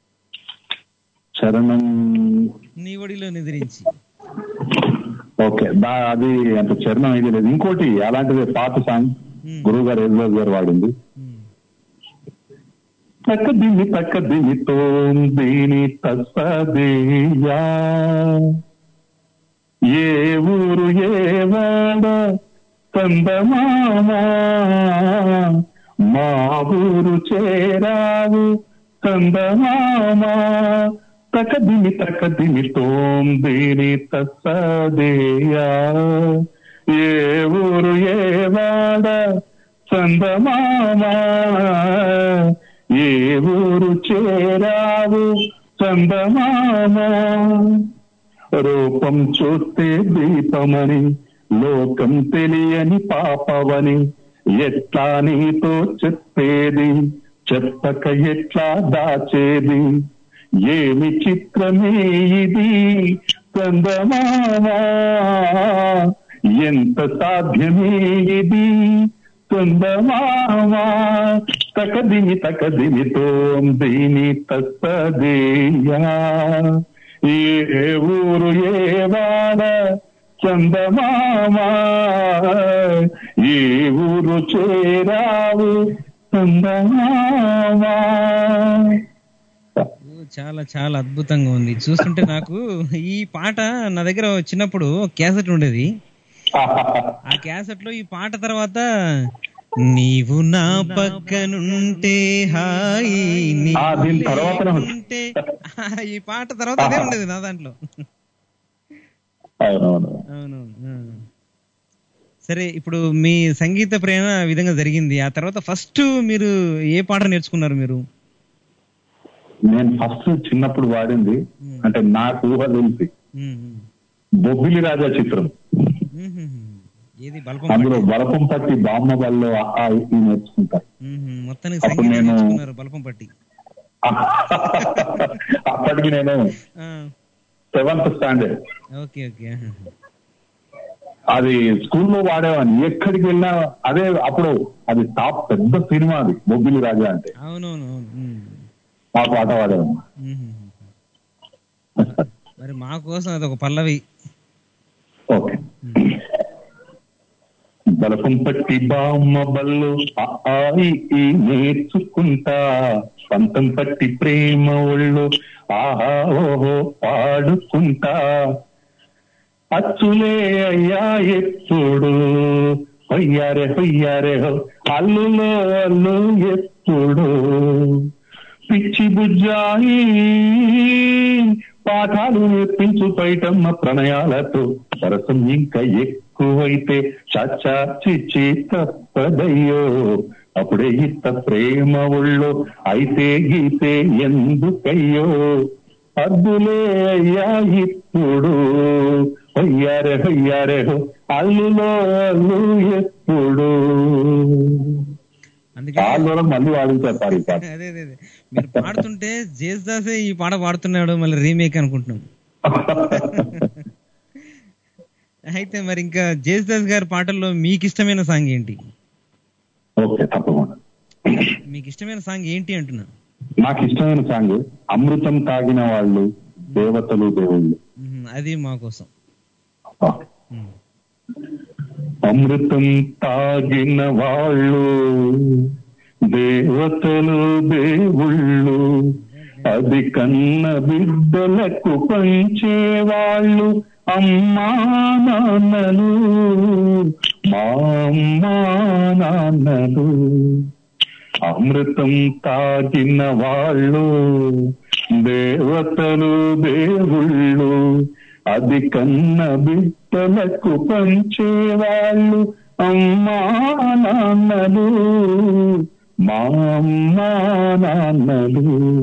Speaker 6: చరణం
Speaker 4: నీ ఒడిలో నిద్రించి
Speaker 6: ఓకే దా అది అంత చరణం ఇది లేదు ఇంకోటి అలాంటిది పాత సాంగ్ గురువు గారు యేసుదాస్ గారు వాడింది తక్క దీని తక్క దీని తోం దీని తస్సదేయా ఏ ఊరు ఏ వాడ కందమామా మా ఊరు చేరావు కందమామా తక దిమి తక దిమి తోం దీని తస్సదేయా ఏ ఊరు ఏ వాడ చందమామా ఏ ఊరు చేరావు చందమామా రూపం చూస్తే దీపమని లోకం తెలియని పాపవని ఎట్లా నీతో చెప్పేది చెప్పక ఎట్లా దాచేది ఏమి చిత్రమే ఇది చందమామా ఎంత సాధ్యమే ఇది చందమామా తకదిమి తకదిమి తోం దీని తస్సదేయా ఏ ఊరు ఏ వాడ చందమామా ఏ ఊరు చేరావు చందమామా
Speaker 4: ఓ, చాలా చాలా అద్భుతంగా ఉంది చూస్తుంటే నాకు ఈ పాట నా దగ్గర చిన్నప్పుడు క్యాసెట్ ఉండేది ఆ క్యాసెట్ లో ఈ పాట తర్వాత నీవు నా పక్కనుంటే హాయి నీవు
Speaker 6: ఆ, దీని తర్వాత
Speaker 4: లేకుంటే ఈ పాట తర్వాత అదే ఉండేది నా దాంట్లో
Speaker 6: అవునవును
Speaker 4: అవునవును ఆ. సరే ఇప్పుడు మీ సంగీత ప్రేరణ ఆ విధంగా జరిగింది ఆ తర్వాత ఫస్ట్ మీరు ఏ పాట నేర్చుకున్నారు మీరు
Speaker 6: నేను ఫస్ట్ చిన్నప్పుడు వాడింది అంటే నాకు ఊహ తెలిసి
Speaker 4: ఉమ్, ఉమ్.
Speaker 6: బొబ్బిలి రాజా చిత్రం
Speaker 4: ఏది బల్పం
Speaker 6: అందులో బలపం పట్టి బామ్మ బల్లో ఆ ఈ నేర్చుకుంటారు
Speaker 4: ఉమ్, మొత్తానికి
Speaker 6: అప్పుడు
Speaker 4: సంగీతం
Speaker 6: నేను-
Speaker 4: నేర్చుకున్నారు బల్పం పట్టి
Speaker 6: అప్పటికి నేను
Speaker 4: ఆ,
Speaker 6: సెవెంత్ స్టాండర్డ్
Speaker 4: ఓకే ఓకే ఆహా.
Speaker 6: అది స్కూల్లో వాడేవాడిని ఎక్కడికి వెళ్ళినా అదే అప్పుడు అది టాప్ పెద్ద సినిమా అది బొబ్బిలి రాజా అంటే
Speaker 4: అవునవును అవును ఉమ్,
Speaker 6: ఆ పాట వాడేవాడిని
Speaker 4: ఉమ్. మరి మా కోసం అది ఒక పల్లవి
Speaker 6: ఓకే బలపం పట్టి బామ్మ బల్లు ఆ ఆ, ఈ, ఈ నేర్చుకుంటా పంతం పట్టి ప్రేమ ఒళ్ళు ఆహా ఓహో పాడుకుంటా అచ్చులే అయ్యా ఎప్పుడు హొయ్యారే హొయ్యారే హో అల్లులో అల్లు ఎప్పుడు పిచ్చి బుజ్జాయి పాఠాలు నేర్పించు పైటమ్మ ప్రణయాలతో సరసం ఇంకా ఎక్కువైతే చచ్చా చిచ్చి తప్పదయ్యో అప్పుడే ఇత్త ప్రేమ ఒళ్ళో అయితే గీతే ఎందుకయ్యో అద్దులే అయ్యా ఇప్పుడు అయ్యారే అయ్యారే అల్లులో అల్లు ఎప్పుడు చాలా మళ్ళీ వాడించారు సార్ ఈ పాట
Speaker 4: అదే అదే అదే మీరు పాడుతుంటే జేస్ దాసే ఈ పాట పాడుతున్నాడు మళ్ళీ రీమేక్ అనుకుంటున్నాం అయితే మరి ఇంకా జేస్ దాస్ గారి పాటల్లో మీకు ఇష్టమైన సాంగ్ ఏంటి
Speaker 6: ఓకే తప్పకుండా
Speaker 4: మీకు ఇష్టమైన సాంగ్ ఏంటి అంటున్నా
Speaker 6: నాకు ఇష్టమైన సాంగ్ అమృతం తాగిన వాళ్ళు దేవతలు దేవుళ్ళు
Speaker 4: ఉమ్, అది మా కోసం
Speaker 6: అమృతం తాగిన వాళ్ళు దేవతలు దేవుళ్ళు అది కన్న బిడ్డలకు పంచేవాళ్ళు అమ్మా నాన్నలు మా అమ్మా నాన్నలు అమృతం తాగిన వాళ్ళు దేవతలు దేవుళ్ళు అది కన్న బిడ్డలకు పంచేవాళ్ళు అమ్మా నాన్నలు మా అమ్మా నాన్నలు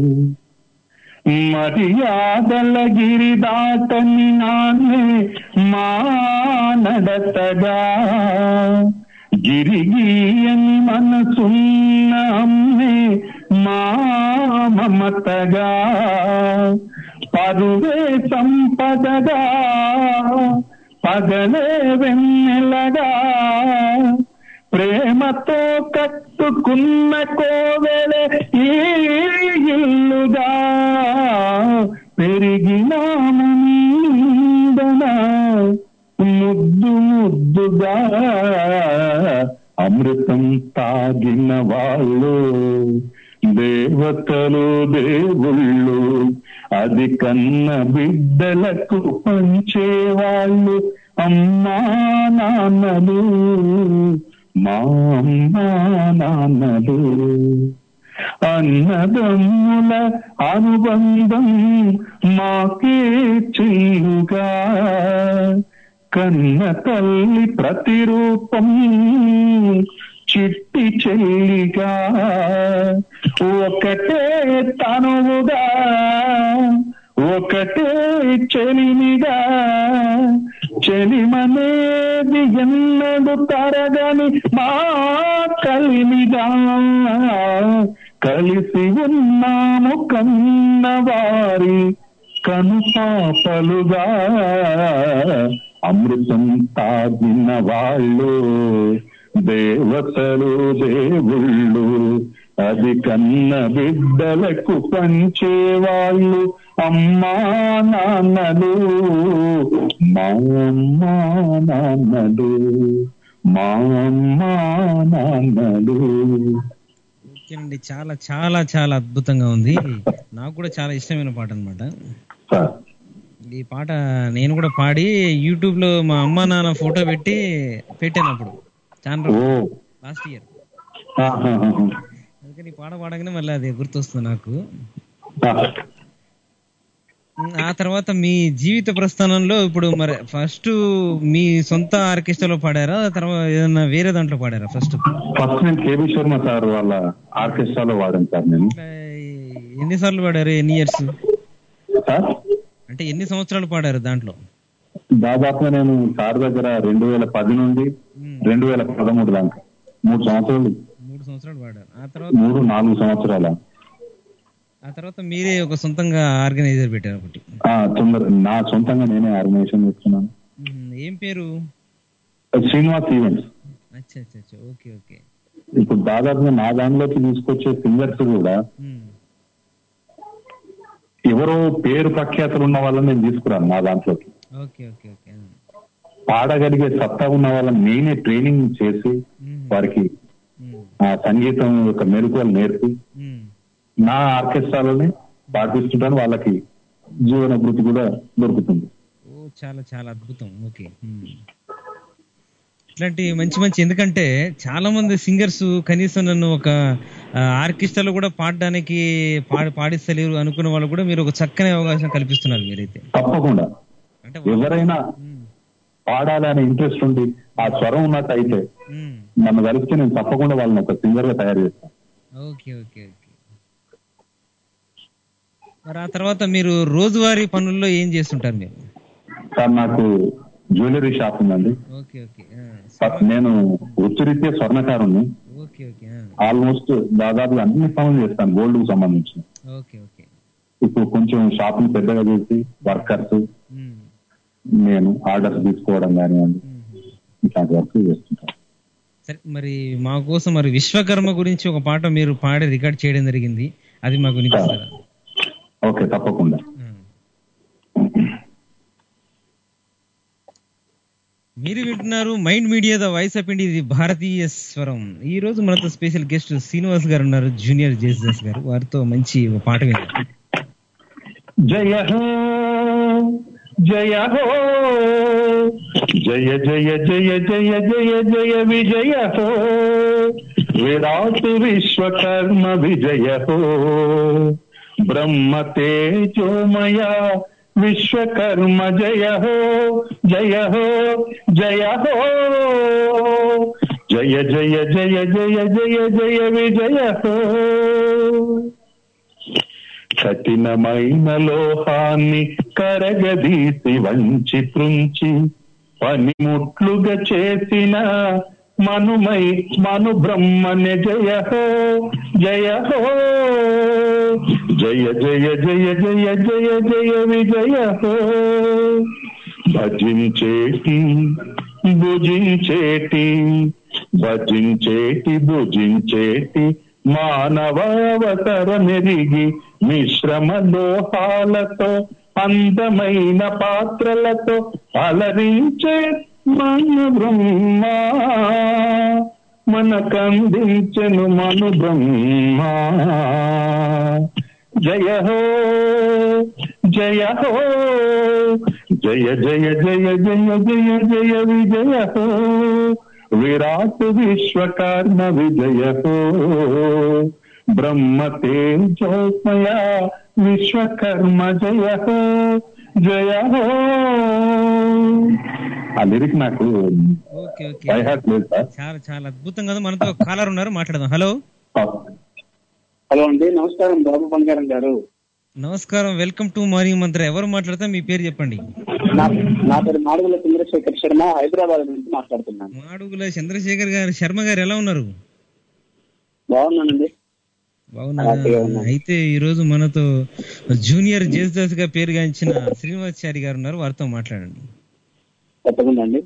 Speaker 6: మర్యాదల గిరి దాటని నాన్నే మా నడతగా గిరిగీయని మనసున్న అమ్మే మా మమతగా పరువే సంపదగా పగలే వెన్నెలగా ప్రేమతో కట్టుకున్న కోవెల ఈ ఇల్లుగా పెరిగినాము నీడన ముద్దు ముద్దుగా అమృతం తాగిన వాళ్ళు దేవతలు దేవుళ్ళు అది కన్న బిడ్డలకు పంచేవాళ్ళు అమ్మా నాన్నలు మా అమ్మా నాన్నలు అన్నదమ్ముల అనుబంధం మాకే చెయ్యుగా కన్న తల్లి ప్రతిరూపం చిట్టి చెల్లిగా ఒకటే తనువుగా ఒకటే చెలిమిగా చెలిమనేది ఎన్నడు తరగని మా కలిమిగా కలిసి ఉన్నాము కన్నవారి కనుపాపలుగా అమృతం తాగిన వాళ్ళు దేవతలు దేవుళ్ళు అది కన్న బిడ్డలకు పంచేవాళ్ళు అమ్మా నాన్నలు మా అమ్మా నాన్నలు మా అమ్మా నాన్నలు
Speaker 4: ఓకేనండి చాలా చాలా చాలా అద్భుతంగా ఉంది నాకు కూడా చాలా ఇష్టమైన పాట అనమాట ఈ పాట నేను కూడా పాడి యూట్యూబ్ లో మా అమ్మ నాన్న ఫోటో పెట్టి పెట్టాను అప్పుడు చాలా లాస్ట్ ఇయర్ అందుకని ఈ పాట పాడగానే మళ్ళీ అది గుర్తొస్తుంది నాకు ఉమ్, ఆ తర్వాత మీ జీవిత ప్రస్థానంలో ఇప్పుడు మరి ఫస్ట్ మీ సొంత ఆర్కెస్ట్రాలో పాడారా తర్వాత ఏదైనా వేరే దాంట్లో పాడారా ఫస్ట్
Speaker 6: ఫస్ట్ నేను కేబీ శర్మ సార్ వాళ్ళ ఆర్కెస్ట్రాలో వాడాను సార్ నేను
Speaker 4: ఎన్నిసార్లు పాడారు ఎన్ని ఇయర్స్
Speaker 6: సార్
Speaker 4: అంటే ఎన్ని సంవత్సరాలు పాడారు దాంట్లో
Speaker 6: దాదాపుగా నేను సార్ దగ్గర రెండు వేల పది నుండి రెండు వేల పదమూడు దాకా మూడు సంవత్సరాలు
Speaker 4: మూడు సంవత్సరాలు పాడారు ఆ తర్వాత
Speaker 6: మూడు నాలుగు సంవత్సరాల
Speaker 4: ఆ తర్వాత మీరే ఒక సొంతంగా ఆర్గనైజర్ పెట్టారు ఒకటి
Speaker 6: ఆ, తొందర నా సొంతంగా నేనే ఆర్గనైజేషన్ పెట్టుకున్నాను
Speaker 4: ఉమ్, ఏం పేరు
Speaker 6: శ్రీనివాస్ ఈవెంట్స్
Speaker 4: అచ్చా అచ్చా అచ్చా ఓకే ఓకే
Speaker 6: ఇప్పుడు దాదాపుగా నా దానిలోకి తీసుకొచ్చే సింగర్స్ కూడా ఎవరో పేరు ప్రఖ్యాతులు ఉన్న వాళ్ళని నేను తీసుకురాను నా దాంట్లోకి
Speaker 4: ఓకే ఓకే ఓకే
Speaker 6: పాడగలిగే సత్తా ఉన్న వాళ్ళని నేనే ట్రైనింగ్ చేసి వారికి ఆ సంగీతం యొక్క మెలకువలు నేర్పి నా ఆర్కెస్ట్రాలోనే పాటిస్తుంటాను వాళ్ళకి జీవన భృతి కూడా దొరుకుతుంది
Speaker 4: ఓ చాలా చాలా అద్భుతం ఓకే ఉమ్. ఇట్లాంటి మంచి మంచి ఎందుకంటే చాలా మంది సింగర్స్ కనీసం నన్ను ఒక ఆ, ఆర్కెస్ట్రాలో కూడా పాడడానికి పాడి పాడిస్తలేరు అనుకున్న వాళ్ళు కూడా మీరు ఒక చక్కని అవకాశం కల్పిస్తున్నారు మీరైతే
Speaker 6: తప్పకుండా ఎవరైనా పాడాలి అనే ఇంట్రెస్ట్ ఉండి ఆ స్వరం ఉన్నట్టు అయితే నన్ను కలిస్తే నేను తప్పకుండా వాళ్ళని ఒక సింగర్ గా తయారు చేస్తాను
Speaker 4: ఓకే ఓకే ఓకే మరి ఆ తర్వాత మీరు రోజువారీ పనుల్లో ఏం చేస్తుంటారు మీరు
Speaker 6: సార్ నాకు జ్యువెలరీ షాప్ ఉందండి
Speaker 4: ఓకే ఓకే
Speaker 6: నేను వృత్తిరీత్యా స్వర్ణకారుని
Speaker 4: ఓకే ఓకే
Speaker 6: ఆల్మోస్ట్ దాదాపు అన్ని పనులు చేస్తాను గోల్డ్ కు సంబంధించి
Speaker 4: ఓకే ఓకే
Speaker 6: ఇప్పుడు కొంచెం షాపింగ్ పెద్దగా చేసి వర్కర్స్ నేను ఆర్డర్స్ తీసుకోవడం కానివ్వండి ఇట్లాంటి వర్క్ చేస్తుంటాను
Speaker 4: సరే మరి మా కోసం మరి విశ్వకర్మ గురించి ఒక పాట మీరు పాడి రికార్డ్ చేయడం జరిగింది అది మాకు వినిపిస్తారా
Speaker 6: ఓకే తప్పకుండా
Speaker 4: మీరు వింటున్నారు mind media the voice of India ఇది భారతీయ స్వరం ఈ రోజు మనతో స్పెషల్ గెస్ట్ శ్రీనివాస్ గారు ఉన్నారు జూనియర్ జేసస్ గారు వారితో మంచి ఒక పాట వింటారు
Speaker 6: జయ హో జయ హో జయ జయ జయ జయ జయ జయ విజయ హో విరాట్ విశ్వకర్మ విజయ హో బ్రహ్మ తేజోమయ విశ్వకర్మ జయ హో జయ హో జయ హో జయ జయ జయ జయ జయ జయ విజయ హో కఠినమైన లోహాన్ని కరగదీసి వంచి పృంచి పనిముట్లుగా చేసిన మనుమై మను బ్రహ్మణ్య జయ హో జయ హో జయ జయ జయ జయ జయ జయ విజయ హో భజించేటి భుజించేటి భజించేటి భుజించేటి మానవావతర మెరిగి మిశ్రమ లోహాలతో అందమైన పాత్రలతో అలరించే మన బ్రహ్మ మనకందించెను మను బ్రహ్మ జయ హో జయ హో జయ జయ జయ జయ జయ జయ విజయ హో విరాట్ విశ్వకర్మ విజయ హో బ్రహ్మ తేజోమయ విశ్వకర్మ జయ హో జయ హో ఆ లిరిక్ నాకు
Speaker 4: ఓకే ఓకే
Speaker 6: బై హార్ట్ లేదు సార్
Speaker 4: చాలా చాలా అద్భుతం కదా మనతో కాలర్ ఉన్నారు మాట్లాడదాం హలో
Speaker 13: హలో అండి నమస్కారం బాబు బంగారం గారు
Speaker 4: నమస్కారం వెల్కమ్ టు మార్నింగ్ మంత్ర ఎవరు మాట్లాడతా మీ పేరు చెప్పండి
Speaker 13: నా నా పేరు మాడుగుల చంద్రశేఖర్ శర్మ హైదరాబాద్ నుంచి మాట్లాడుతున్నాను
Speaker 4: మాడుగుల చంద్రశేఖర్ గారు శర్మ గారు ఎలా ఉన్నారు
Speaker 13: బాగున్నానండి
Speaker 4: బాగున్నారా
Speaker 13: హ్యాపీగా ఉన్నాను.
Speaker 4: అయితే ఈ రోజు మనతో జూనియర్ జేసుదాస్ గా పేరుగాంచిన శ్రీనివాసారి గారు ఉన్నారు వారితో మాట్లాడండి
Speaker 13: తప్పకుండా అండి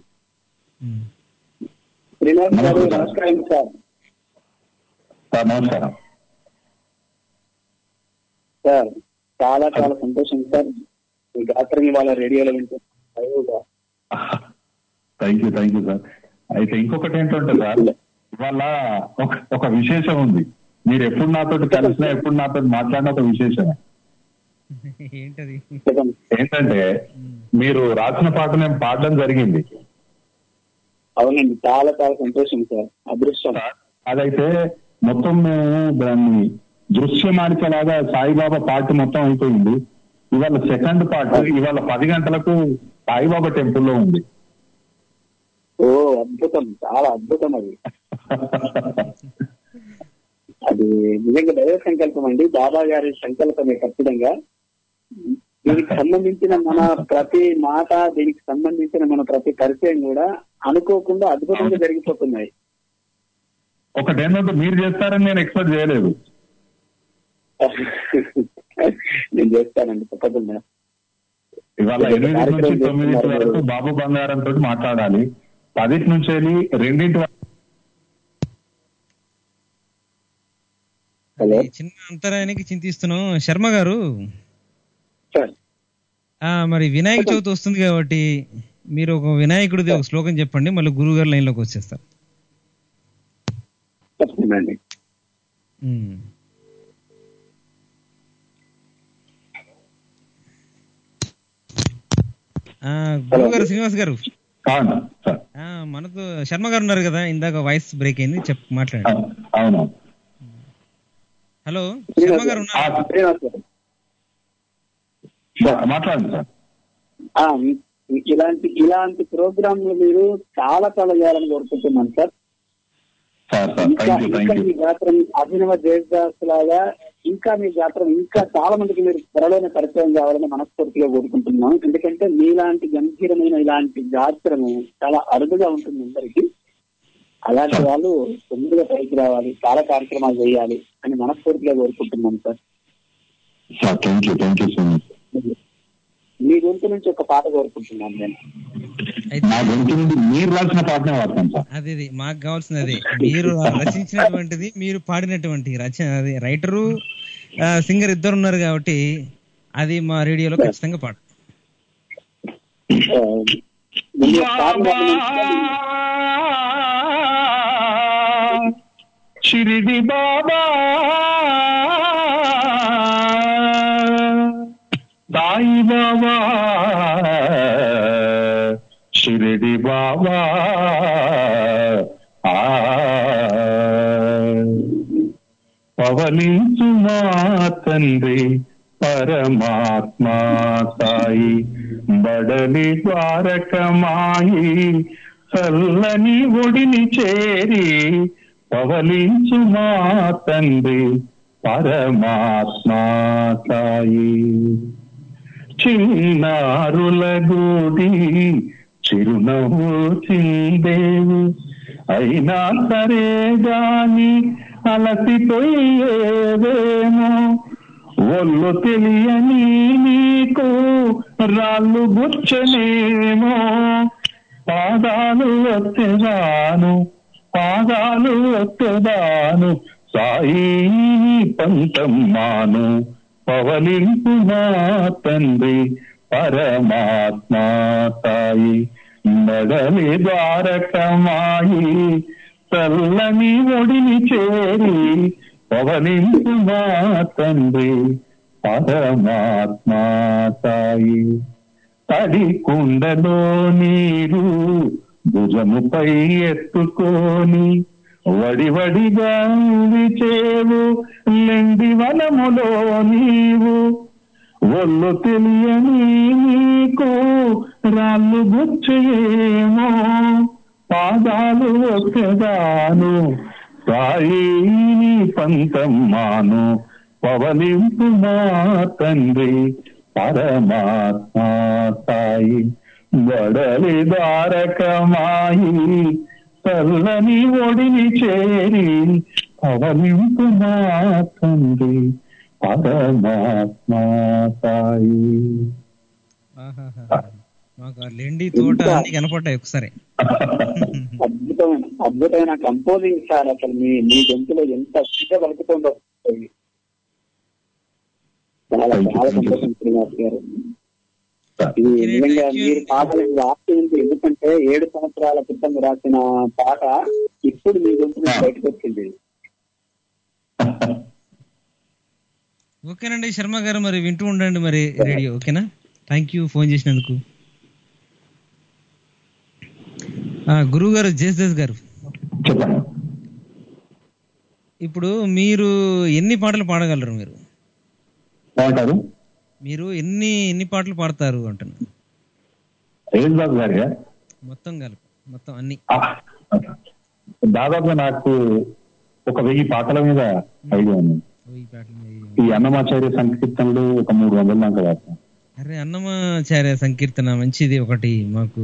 Speaker 13: శ్రీనివాస్ గారు నమస్కారం సార్
Speaker 6: సార్ నమస్కారం
Speaker 13: సార్ చాలా చాలా సంతోషం సార్ మీ గాత్రం ఇవాళ రేడియోలో వింటే లైవ్గా.
Speaker 6: Thank you thank you sir అయితే ఇంకొకటి ఏంటంటే సార్ ఇవాళ ఒక ఒక విశేషం ఉంది మీరు ఎప్పుడు నాతో కలిసినా ఎప్పుడు నాతో మాట్లాడిన ఒక విశేషమే
Speaker 4: ఏంటది
Speaker 6: ఏంటంటే మీరు రాసిన పాట నేను పాడడం జరిగింది
Speaker 13: అవునండి చాలా చాలా సంతోషం సార్ అదృష్టం
Speaker 6: అదైతే మొత్తం మేము దాన్ని దృశ్యమాలికలాగా సాయిబాబా పాట మొత్తం అయిపోయింది ఇవాళ సెకండ్ పార్ట్ ఇవాళ పది గంటలకు సాయిబాబా టెంపుల్లో ఉంది
Speaker 13: ఓ అద్భుతం చాలా అద్భుతం అది అది నిజంగా దైవ సంకల్పం అండి బాబా గారి సంకల్పమే ఖచ్చితంగా దీనికి సంబంధించిన మన ప్రతి మాట దీనికి సంబంధించిన మన ప్రతి పరిచయం కూడా అనుకోకుండా అద్భుతంగా జరిగిపోతున్నాయి
Speaker 6: ఒకటి ఏంటంటే మీరు చేస్తారని నేను ఎక్స్పెక్ట్ చేయలేదు
Speaker 13: నేను చేస్తానండి తప్పకుండా
Speaker 6: ఇవాళ ఎనిమిది నుంచి తొమ్మిది వరకు బాబు బంగారం తోటి మాట్లాడాలి పదిటి నుంచి వెళ్ళి రెండింటి వరకు
Speaker 4: ఈ చిన్న అంతరాయానికి చింతిస్తున్నాం శర్మ గారు ఆ మరి వినాయక చవితి వస్తుంది కాబట్టి మీరు ఒక వినాయకుడిది ఒక శ్లోకం చెప్పండి మళ్ళీ గురువు గారు లైన్ లోకి వచ్చేస్తారు
Speaker 13: తప్పకుండండి
Speaker 4: ఉమ్. ఆ, గురువు గారు శ్రీనివాస్ గారు ఆ, మనతో శర్మ గారు ఉన్నారు కదా ఇందాక వాయిస్ బ్రేక్ అయింది చెప్ మాట్లాడండి
Speaker 6: అవును
Speaker 4: హలో శర్మ గారు ఉన్నారు
Speaker 13: శ్రీనివాస్ గారు
Speaker 6: మాట్లాడండి సార్
Speaker 13: ఆ, ఇ- ఇలాంటి ఇలాంటి ప్రోగ్రాంలు మీరు చాలా చాలా చేయాలని కోరుకుంటున్నాను సార్
Speaker 6: సార్ సార్
Speaker 13: ఇంకా
Speaker 6: థ్యాంక్ యూ
Speaker 13: ఇంకా
Speaker 6: థ్యాంక్
Speaker 13: మీ
Speaker 6: యూ
Speaker 13: గాత్రం అభినవ దేశదాస్ లాగా ఇంకా మీ గాత్రం ఇంకా చాలా మందికి మీరు త్వరలోనే పరిచయం కావాలని మనస్ఫూర్తిగా కోరుకుంటున్నాను ఎందుకంటే మీలాంటి గంభీరమైన ఇలాంటి గాత్రము చాలా అరుదుగా ఉంటుంది అందరికి అలాంటి వాళ్ళు తొందరగా పైకి రావాలి చాలా కార్యక్రమాలు చేయాలి అని మనస్ఫూర్తిగా కోరుకుంటున్నాను sir
Speaker 6: sir thank you thank you so much
Speaker 13: మీ గొంతు నుంచి ఒక పాట కోరుకుంటున్నాను నేను
Speaker 6: నా గొంతు నుండి మీరు రాసిన పాటనే వాడతాను సార్
Speaker 4: అదే అది మాకు కావాల్సింది అదే మీరు రచించినటువంటిది మీరు పాడినటువంటి రచన అది రైటరు సింగర్ ఇద్దరు ఉన్నారు కాబట్టి అది మా రేడియోలో ఖచ్చితంగా పాడు
Speaker 13: ఆ, ముందు ఒకసారి
Speaker 6: షిరిడి బాబా సాయి బాబా షిరిడి బాబా ఆ పవలించు మా తండ్రి పరమాత్మ సాయి బడలి ద్వారకమాయి చల్లని ఒడిని చేరి పవలించు మా తండ్రి పరమాత్మ సాయి చిన్నారుల గూడి చిరునవ్వు చిందేవు అయినా సరే గాని అలసిపోయేదేమో ఒళ్ళు తెలియని నీకు రాళ్ళు గుచ్చనేమో పాదాలు వచ్చేదాను పాదాలు ఒక్కదాను సాయి పంతమ్మాను పవలింపు మా తండ్రి పరమాత్మ తాయి నడలి ద్వారకమాయి చల్లని ఒడిని చేరి పవలింపు మా తండ్రి పరమాత్మ తాయి తడి కుండలో నీరు భుజముపై ఎత్తుకొని వడివడిగా విచేవు లెండి వనములో నీవు ఒళ్ళు తెలియని నీకు రాళ్ళు గుచ్చేమో పాదాలు ఒక్కగాను సాయిని పంతమ్మాను పవలింపు మా తండ్రి పరమాత్మ సాయి వడలి ద్వారకమాయి చల్లని ఒడిని చేరి పవలింపు మా తండ్రి పరమాత్మ సాయి
Speaker 4: ఆహాహా. మాకు ఆ లెండి తోట అన్ని కనపడ్డాయి ఒకసారి
Speaker 13: అద్భుతమైన అద్భుతమైన కంపోజింగ్ సార్ అసలు మీ మీ గొంతులో ఎంత శుద్ధ పలుకుతుందో చాలా చాలా సంతోషం శ్రీనివాస్ గారు ఇది నిజంగా మీరు పాటలు రాసింది ఎందుకంటే ఏడు సంవత్సరాల క్రితం రాసిన పాట ఇప్పుడు మీ గొంతు నుంచి బయటకు వచ్చింది
Speaker 4: ఓకేనండి శర్మ గారు మరి వింటూ ఉండండి మరి రేడియో ఓకేనా థ్యాంక్ యూ ఫోన్ చేసినందుకు ఆ, గురువు గారు జేసదేస్ గారు ఇప్పుడు మీరు ఎన్ని పాటలు పాడగలరు మీరు
Speaker 6: ఏమంటారు
Speaker 4: మీరు ఎన్ని ఎన్ని పాటలు పాడతారు అంటున్నా
Speaker 6: ఏం బాబు గారు
Speaker 4: మొత్తం కలిపి మొత్తం అన్ని
Speaker 6: దాదాపు నాకు ఒక వెయ్యి పాటల మీద ఐడియా ఉంది ఈ అన్నమాచార్య సంకీర్తనలు ఒక మూడు వందల దాకా రాస్తాను
Speaker 4: అరే అన్నమాచార్య సంకీర్తన మంచిది ఒకటి మాకు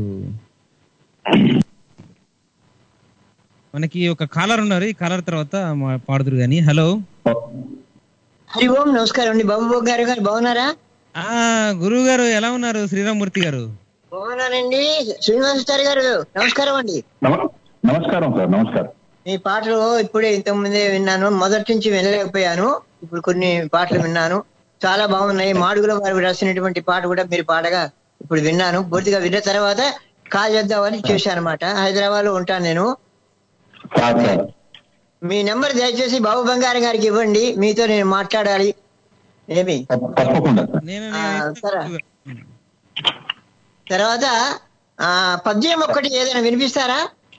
Speaker 4: మనకి ఒక కాలర్ ఉన్నారు ఈ కాలర్ తర్వాత మా- పాడుదురు గాని హలో
Speaker 14: హరి ఓం నమస్కారం అండి బాబు గారు గారు బాగున్నారా
Speaker 4: ఆ గురువు గారు ఎలా ఉన్నారు శ్రీరామూర్తి గారు
Speaker 14: బాగున్నానండి శ్రీనివాసాచారి గారు నమస్కారం అండి
Speaker 6: నమస్కారం సార్ నమస్కారం
Speaker 14: మీ పాటలు ఇప్పుడే ఇంతకుముందే విన్నాను మొదటి నుంచి వినలేకపోయాను ఇప్పుడు కొన్ని పాటలు విన్నాను చాలా బాగున్నాయి మాడుగుల వారు రాసినటువంటి పాట కూడా మీరు పాడగా ఇప్పుడు విన్నాను పూర్తిగా విన్న తర్వాత కాల్ చేద్దామని చేశాను అనమాట హైదరాబాద్ లో ఉంటాను నేను మీ నెంబర్ దయచేసి బాబు బంగారం గారికి ఇవ్వండి మీతో నేను మాట్లాడాలి ఏమి
Speaker 6: తప్పకుండా
Speaker 14: ఆ, సరే. తర్వాత ఆ పద్యం ఒక్కటి ఏదైనా వినిపిస్తారా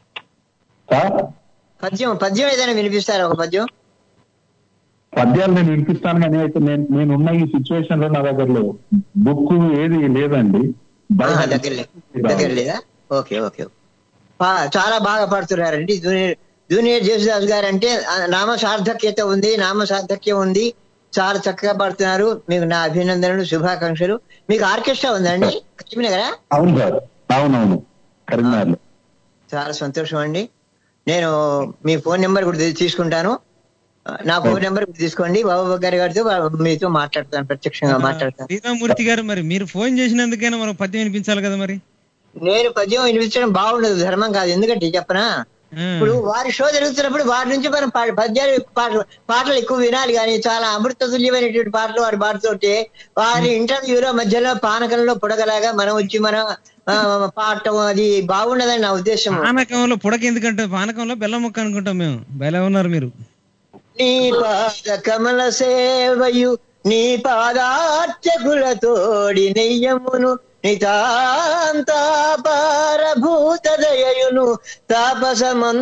Speaker 14: పద్యం పద్యం ఏదైనా వినిపిస్తారా ఒక పద్యం
Speaker 6: పద్యాలు నేను వినిపిస్తాను కానీ అయితే నేను నేనున్న ఈ సిచ్యువేషన్ లో నా దగ్గర లేవు బుక్ ఏది లేదండి
Speaker 14: ఆ, దగ్గర లే- దగ్గర లేదా ఓకే ఓకే పా- చాలా బాగా పాడుతున్నారండి జూనియర్ జూనియర్ జేసుదాస్ గారు అంటే ఆ, నామ సార్థక్యత ఉంది నామ సార్థక్యం ఉంది చాలా చక్కగా పాడుతున్నారు మీకు నా అభినందనలు శుభాకాంక్షలు మీకు ఆర్కెస్ట్రా ఉందండి కచ్చిమినగరా
Speaker 6: అవును సార్ అవునవును కరీంనగర్ లో
Speaker 14: చాలా సంతోషం అండి నేను మీ ఫోన్ నెంబర్ కూడా తీ- తీసుకుంటాను ఆ, నా ఫోన్ నెంబర్ కూడా తీసుకోండి బాబు గారి గారితో వా- మీతో మాట్లాడతాను ప్రత్యక్షంగా మాట్లాడతాను
Speaker 4: శ్రీరామూర్తి గారు మరి మీరు ఫోన్ చేసినందుకైనా మనం పద్యం వినిపించాలి కదా మరి
Speaker 14: నేను పద్యం వినిపించడం బాగుండదు ధర్మం కాదు ఎందుకంటే చెప్పనా ఇప్పుడు వారి షో జరుగుతున్నప్పుడు వారి నుంచి మనం పా- పద్యాలు పాటలు పాటలు ఎక్కువ వినాలి కానీ చాలా అమృత తుల్యమైనటువంటి పాటలు వాడు పాడుతుంటే వారి ఇంటర్వ్యూలో మధ్యలో పానకంలో పుడగలాగా మనం వచ్చి మనం ఆ, పాడటం అది బాగుండదని నా ఉద్దేశం
Speaker 4: పానకంలో పుడక ఎందుకంటే పానకంలో బెల్లం ముక్క అనుకుంటాం మేము బెల్ల ఉన్నారు మీరు
Speaker 14: నీ పాద కమల సేవయు నీ పాదార్చకులతోడి నెయ్యమును నితాంతాపారభూత దయయును తాపస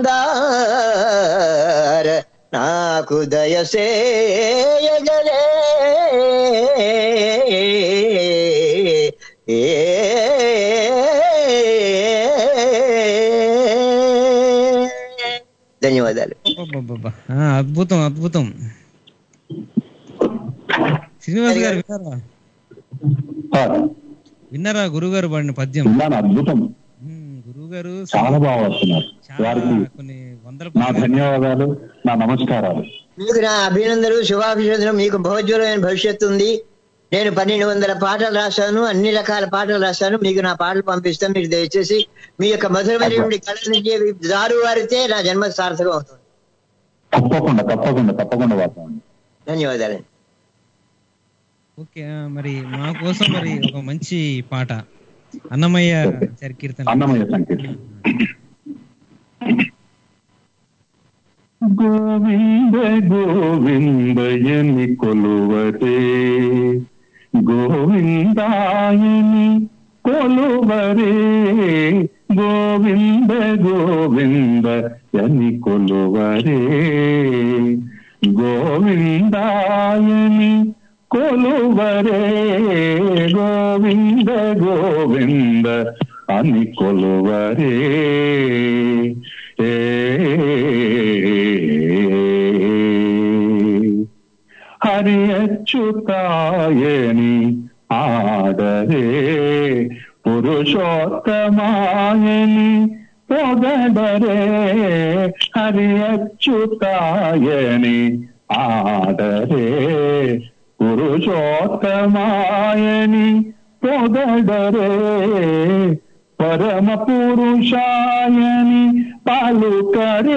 Speaker 14: మందార నాకు దయసేయగలే ఏ ధన్యవాదాలు
Speaker 4: అబ్బబ్బబ్బా. ఆ, అద్భుతం అద్భుతం శ్రీనివాస్ గారు విన్నారా విన్నారా గురువు గారు పాడిన పద్యం
Speaker 6: విన్నాను అద్భుతం
Speaker 4: గురువు గారు
Speaker 6: చాలా బాగా వస్తున్నారు వారికి
Speaker 4: కొన్ని వందల
Speaker 6: నా ధన్యవాదాలు నా నమస్కారాలు
Speaker 14: మీకు నా అభినందనలు శుభాభినందనలు మీకు భవిష్యత్తులో భవిష్యత్తు ఉంది నేను పన్నెండు వందల పాటలు రాశాను అన్ని రకాల పాటలు రాశాను మీకు నా పాటలు పంపిస్తాను మీరు దయచేసి మీ యొక్క మధురమైన కళ నుంచి దారు వారితే నా జన్మ సార్థకం అవుతుంది
Speaker 6: తప్పకుండా తప్పకుండా తప్పకుండా వాడతామండి
Speaker 14: ధన్యవాదాలు
Speaker 4: ఓకే ఆ, మరి మా కోసం మరి ఒక మంచి పాట అన్నమయ్య చరికీర్తన
Speaker 6: అన్నమయ్య సంకీర్తన గోవింద గోవిందయని కొలువరే గోవిందాయని కొలువరే గోవింద గోవింద యని కొలువరే గోవిందాయని కొలువరే గోవింద గోవింద అని కొలువరే ఏ హరి అచ్యుతాయని ఆడరే పురుషోత్తమాయని పొగడరే హరి అచ్యుతాయని ఆడరే పురుషోత్తమాయని పొగడరే పరమ పురుషాయని పలుకరే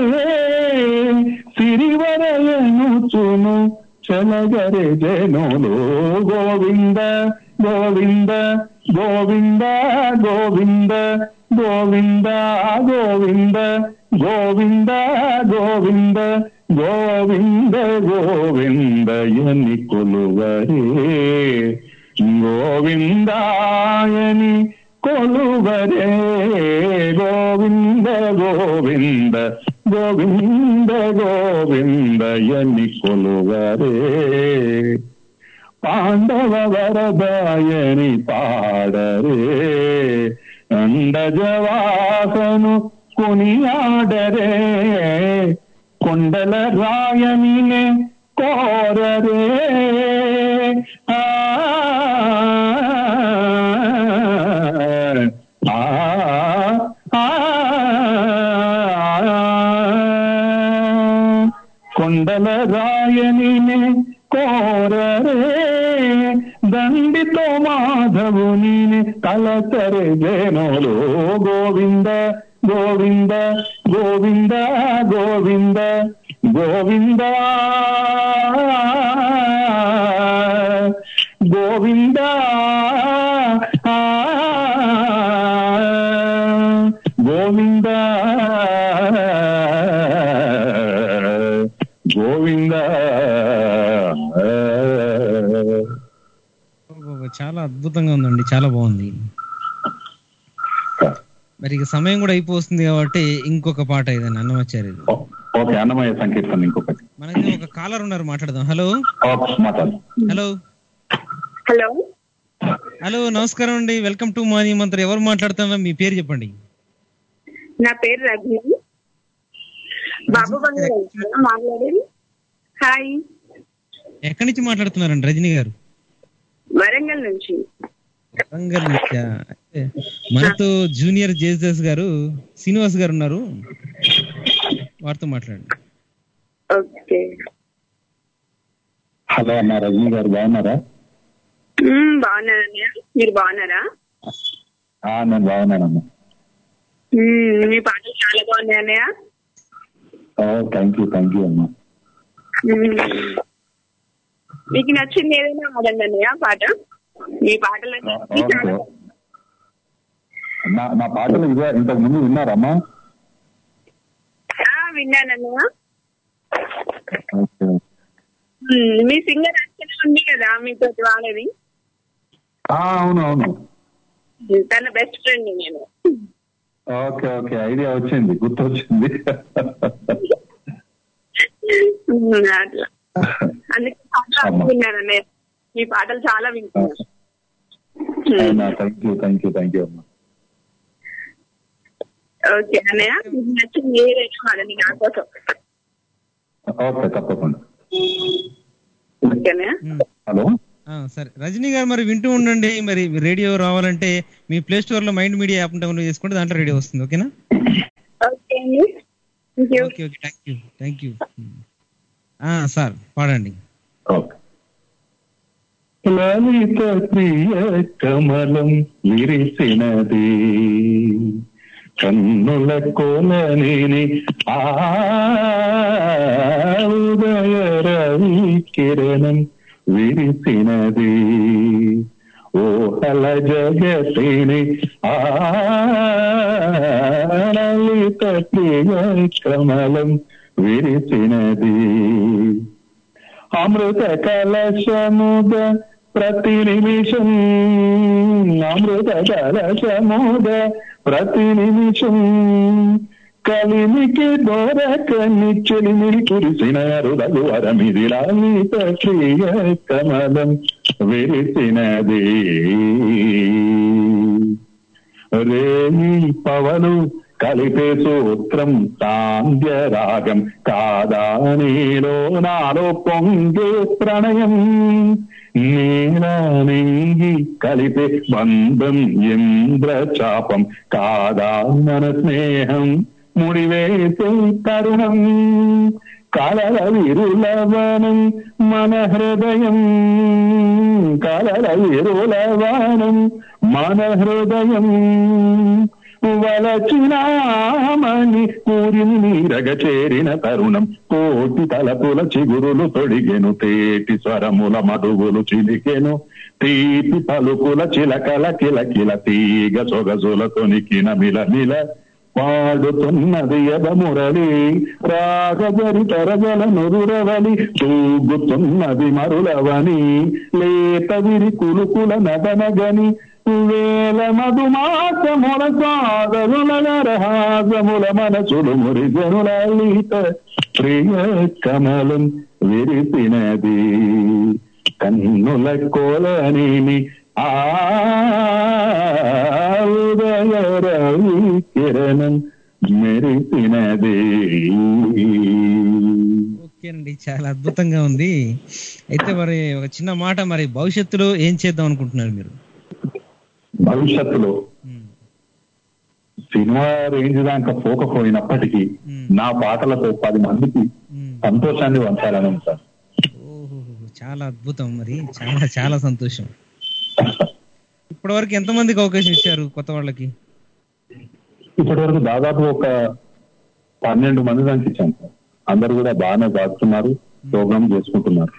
Speaker 6: సిరివరయనుచును చలగరే జనులు గోవింద గోవింద గోవింద గోవింద గోవింద గోవింద గోవింద గోవింద గోవింద గోవింద ఎని కొలువరే గోవిందాయని కొలువరే గోవింద గోవింద గోవింద గోవింద ఎని కొలువరే పాండవ వరదాయని పాడరే అండజవాసను కొనియాడరే కొండల రాయనినే కోరరే ఆ ఆ, ఆ, కొండల రాయనినే కోరరే దండితో మాధవుని కలసరే జనోలో గోవింద గోవింద గోవింద గోవింద గోవింద గోవింద ఆ, గోవింద గోవింద
Speaker 4: ఓ, చాలా అద్భుతంగా ఉందండి చాలా బాగుంది మరి ఇక సమయం కూడా అయిపోతుంది కాబట్టి ఇంకొక పాట ఏదైనా అన్నమాచార్యులు
Speaker 6: ఓకే అన్నమయ్య సంకీర్తన ఇంకొకటి
Speaker 4: మనకి ఒక కాలర్ ఉన్నారు మాట్లాడదాం హలో
Speaker 6: ఓకే మాట్లాడు
Speaker 4: హలో
Speaker 15: హలో
Speaker 4: హలో నమస్కారం అండి వెల్కమ్ టు మానీ మంత్రి ఎవరు మాట్లాడుతున్నారో మీ పేరు చెప్పండి
Speaker 15: నా పేరు రజని బాబు బంగారు మాట్లాడేది హాయ్
Speaker 4: ఎక్కడి నుంచి మాట్లాడుతున్నారండి రజనీ గారు
Speaker 15: వరంగల్ నుంచి
Speaker 4: వరంగల్ నుంచా? అయితే మనతో జూనియర్ జేసస్ గారు శ్రీనివాస్ గారు ఉన్నారు వారితో మాట్లాడండి
Speaker 15: ఓకే
Speaker 6: హలో అన్న రజనీ గారు బాగున్నారా
Speaker 15: మ్మ్, బాగున్నానన్నయ్య మీరు బాగున్నారా
Speaker 6: ఆ, నేను బాగున్నానమ్మా
Speaker 15: మ్మ్, మీ పాటలు చాలా బాగున్నాయి అన్నయ్య
Speaker 6: థ్యాంక్ యూ థ్యాంక్ యూ అమ్మా
Speaker 15: మ్మ్. మీకు నచ్చింది ఏదైనా వాడండి అన్నయ్య పాట మీ పాటలన్నీ
Speaker 6: ఓకే నా నా పాటలు ఇదే ఇంతకు ముందు విన్నారమ్మా
Speaker 15: ఆ, విన్నానన్నయ్య
Speaker 6: ఓకే
Speaker 15: మ్మ్, మీ సింగర్ అర్చన ఉంది కదా మీతో వాడేది
Speaker 6: ఆ, అవును అవును
Speaker 15: తన బెస్ట్ ఫ్రెండ్ నేను
Speaker 6: ఓకే ఓకే ఐడియా వచ్చింది గుర్తొచ్చింది
Speaker 15: మ్మ్, అట్లా అందుకే పాటలు విన్నానన్నయ్య మీ పాటలు చాలా వింటున్నాను
Speaker 6: అవునా thank you thank you thank you అమ్మా
Speaker 15: ఓకే అన్నయ్య మీకు నచ్చింది ఏదైనా వాడండి నా కోసం
Speaker 6: ఓకే తప్పకుండా
Speaker 15: ఓకే అన్నయ్య
Speaker 6: హలో
Speaker 4: ఆ, సరే రజనీ గారు మరి వింటూ ఉండండి మరి రేడియో రావాలంటే మీ ప్లే స్టోర్ లో మైండ్ మీడియా యాప్ డౌన్లోడ్ చేసుకుంటే దాంట్లో రేడియో వస్తుంది ఓకేనా
Speaker 15: ఓకే అండి thank you
Speaker 4: okay okay thank you thank you sir పాడండి
Speaker 6: లలిత ప్రియ కమలం విరిసినది కన్నుల కోలని ఆ ఉదయ రవి కిరణం విరిసినది ఓహల జగతిని ఆ లలిత ప్రియ కమలం విరిసినది అమృత కలశముద ప్రతి నిమిషం అమృత కలశముద ప్రతి నిమిషం కలిమికి దొరకని చెలిమిడి కురిసిన అరుదగు వరమిది లాలిత ప్రియ కమలం విరిసినది రేయి పవలు కలిపే సూత్రం సాంధ్య రాగం కాదా నీలో నాలో పొంగే ప్రణయం నీలా నింగి కలిపే బంధం ఇంద్ర చాపం కాదా మన స్నేహం ముడివేసే తరుణం కలల విరులవనం మన హృదయం కలల విరులవనం మన హృదయం వలచినామని కూరిని నీరగ చేరిన తరుణం కోటి తలపుల చిగురులు తొడిగెను తేటి స్వరముల మధువులు చిలికెను తీపి పలుకుల చిలకల కిలకిల తీగ సొగసుల తొనికిన మిల మిల పాడుతున్నది యద మురళి రాగజరి తరగల నురురవలి తూగుతున్నది మరులవని లేత విరి కులుకుల నగనగని వేల మధుమాసముల సాగరుల నరహాసముల మనసులు మురిజనుల లీత ప్రియ కమలం విరిసినది కన్నుల కోలని ఆ ఉదయ రవి కిరణం మెరిసినది
Speaker 4: ఓకేనండి చాలా అద్భుతంగా ఉంది అయితే మరి ఒక చిన్న మాట మరి భవిష్యత్తులో ఏం చేద్దాం అనుకుంటున్నారు మీరు
Speaker 6: భవిష్యత్తులో సినిమా రేంజ్ దాకా పోకపోయినప్పటికీ నా పాటలతో పది మందికి సంతోషాన్ని పంచాలని ఉంది సార్
Speaker 4: చాలా అద్భుతం మరి చాలా చాలా సంతోషం ఇప్పటి వరకు ఎంత మందికి అవకాశం ఇచ్చారు కొత్త వాళ్ళకి
Speaker 6: ఇప్పటి వరకు దాదాపు ఒక పన్నెండు మంది దానికి ఇచ్చాం సార్ అందరు కూడా బాగానే పాడుతున్నారు ప్రోగ్రామ్ చేసుకుంటున్నారు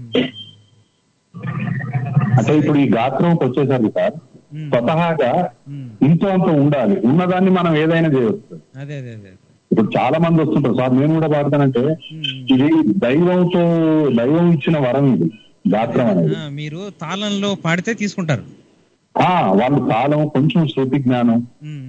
Speaker 6: అంటే ఇప్పుడు ఈ గాత్రంకి వచ్చేసరికి సార్ స్వతహాగా ఇంతో అంత ఉండాలి ఉన్నదాన్ని మనం ఏదైనా చేయవచ్చు
Speaker 4: అదే అదే అదే
Speaker 6: ఇప్పుడు చాలా మంది వస్తుంటారు సార్ నేను కూడా పాడతానంటే ఇది దైవంతో దైవం ఇచ్చిన వరం ఇది గాత్రం అనేది
Speaker 4: ఆ, మీరు తాళంలో పాడితే తీసుకుంటారు
Speaker 6: ఆ వాళ్ళు కాలం కొంచెం శృతి జ్ఞానం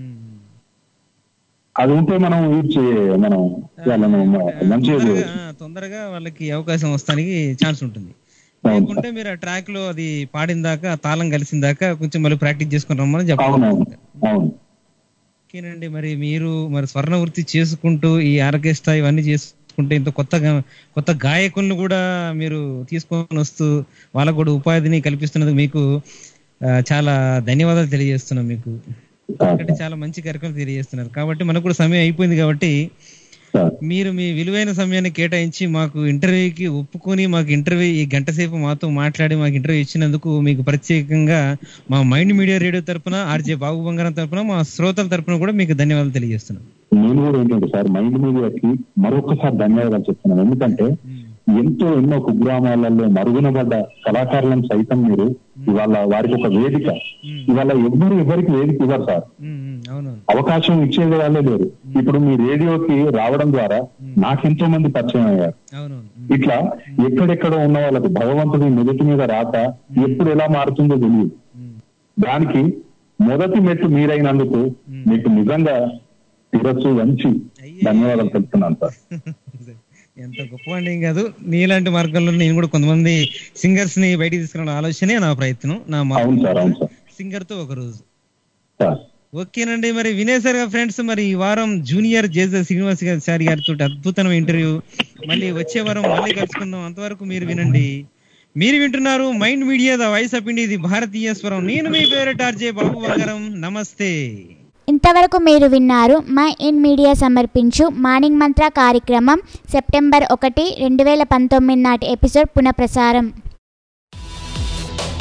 Speaker 6: అది ఉంటే మనం యూజ్ చేయ మనం వాళ్ళను మంచిగా చేయవచ్చు
Speaker 4: ఆ, తొందరగా వాళ్ళకి అవకాశం వస్తానికి ఛాన్స్ ఉంటుంది లేకుంటే మీరు ఆ ట్రాక్ లో అది పాడిన దాకా ఆ తాళం కలిసిన దాకా కొంచెం మళ్ళీ ప్రాక్టీస్ చేసుకుని రమ్మని
Speaker 6: అవునవును
Speaker 4: చెప్పాలి
Speaker 6: అవును
Speaker 4: ఓకేనండి మరి మీరు మరి స్వర్ణ వృత్తి చేసుకుంటూ ఈ ఆర్కెస్ట్రా ఇవన్నీ చేసుకుంటే ఇంత కొత్తగా కొత్త గాయకులను కూడా మీరు తీసుకొని వస్తూ వాళ్ళకు కూడా ఉపాధిని కల్పిస్తున్నందుకు మీకు ఆ, చాలా ధన్యవాదాలు తెలియజేస్తున్నాం మీకు ఎందుకంటే చాలా మంచి కార్యక్రమం తెలియజేస్తున్నారు కాబట్టి మనకు కూడా సమయం అయిపోయింది కాబట్టి మీరు మీ విలువైన సమయాన్ని కేటాయించి మాకు ఇంటర్వ్యూకి ఒప్పుకొని మాకు ఇంటర్వ్యూ ఈ గంట సేపు మాతో మాట్లాడి మాకు ఇంటర్వ్యూ ఇచ్చినందుకు మీకు ప్రత్యేకంగా మా మైండ్ మీడియా రేడియో తరపున ఆర్జే బాబు బంగారం తరపున మా శ్రోతల తరపున కూడా మీకు ధన్యవాదాలు తెలియజేస్తున్నాం
Speaker 6: నేను కూడా ఏంటంటే సార్ మైండ్ మీడియాకి మరొకసారి ధన్యవాదాలు చెప్తున్నాను ఎందుకంటే ఎంతో ఎన్నో కుగ్రామాలలో మరుగున పడ్డ కళాకారులను సైతం మీరు ఇవాళ వారికి ఒక వేదిక ఇవాళ ఎవ్వరు ఎవరికి వేదిక ఇవ్వరు సార్
Speaker 4: అవును
Speaker 6: అవకాశం ఇచ్చేది వాళ్ళే లేరు ఇప్పుడు మీ రేడియోకి రావడం ద్వారా నాకెంతో మంది పరిచయం అయ్యారు ఇట్లా ఎక్కడెక్కడ ఉన్న వాళ్ళకు భగవంతుడి మొదటి మీద రాక ఎప్పుడు ఎలా మారుతుందో తెలియదు దానికి మొదటి మెట్టు మీరైనందుకు మీకు నిజంగా శిరస్సు వంచి ధన్యవాదాలు తెలుపుతున్నాను సార్
Speaker 4: ఎంత గొప్పవాడిని ఏం కాదు నీలాంటి మార్గంలో నేను కూడా కొంతమంది సింగర్స్ ని బయటికి తీసుకురావడం ఆలోచనే నా ప్రయత్నం నా
Speaker 6: అవును సార్ అవును సార్
Speaker 4: సింగర్ తో ఒక రోజు
Speaker 6: సార్
Speaker 4: ఓకేనండి మరి వినేశారుగా ఫ్రెండ్స్ మరి ఈ వారం జూనియర్ జేజ శ్రీనివాస్ గారి సారి గారితో అద్భుతమైన ఇంటర్వ్యూ మళ్ళీ వచ్చే వారం మళ్ళీ కలుసుకుందాం అంతవరకు మీరు వినండి మీరు వింటున్నారు mind media the voice of India ఇది భారతీయ స్వరం నేను మీ ఫేవరెట్ ఆర్జే బాబు బంగారం నమస్తే
Speaker 3: ఇంతవరకు మీరు విన్నారు మై ఇన్ మీడియా సమర్పించు మార్నింగ్ మంత్ర కార్యక్రమం సెప్టెంబర్ ఒకటి రెండు వేల పంతొమ్మిది నాటి ఎపిసోడ్ పునఃప్రసారం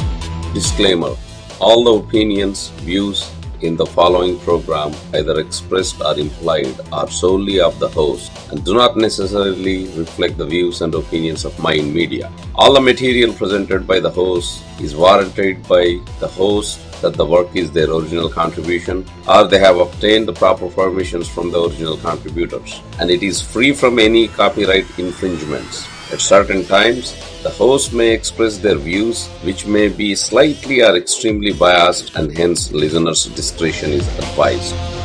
Speaker 16: Disclaimer All the opinions, views in the following program, either expressed or implied, are solely of the host and do not necessarily reflect the views and opinions of Mind Media. All the material presented by the host is warranted by the host that the work is their original contribution or they have obtained the proper permissions from the original contributors and it is free from any copyright infringements. At certain times, the host may express their views which may be slightly or extremely biased and hence listeners' discretion is advised.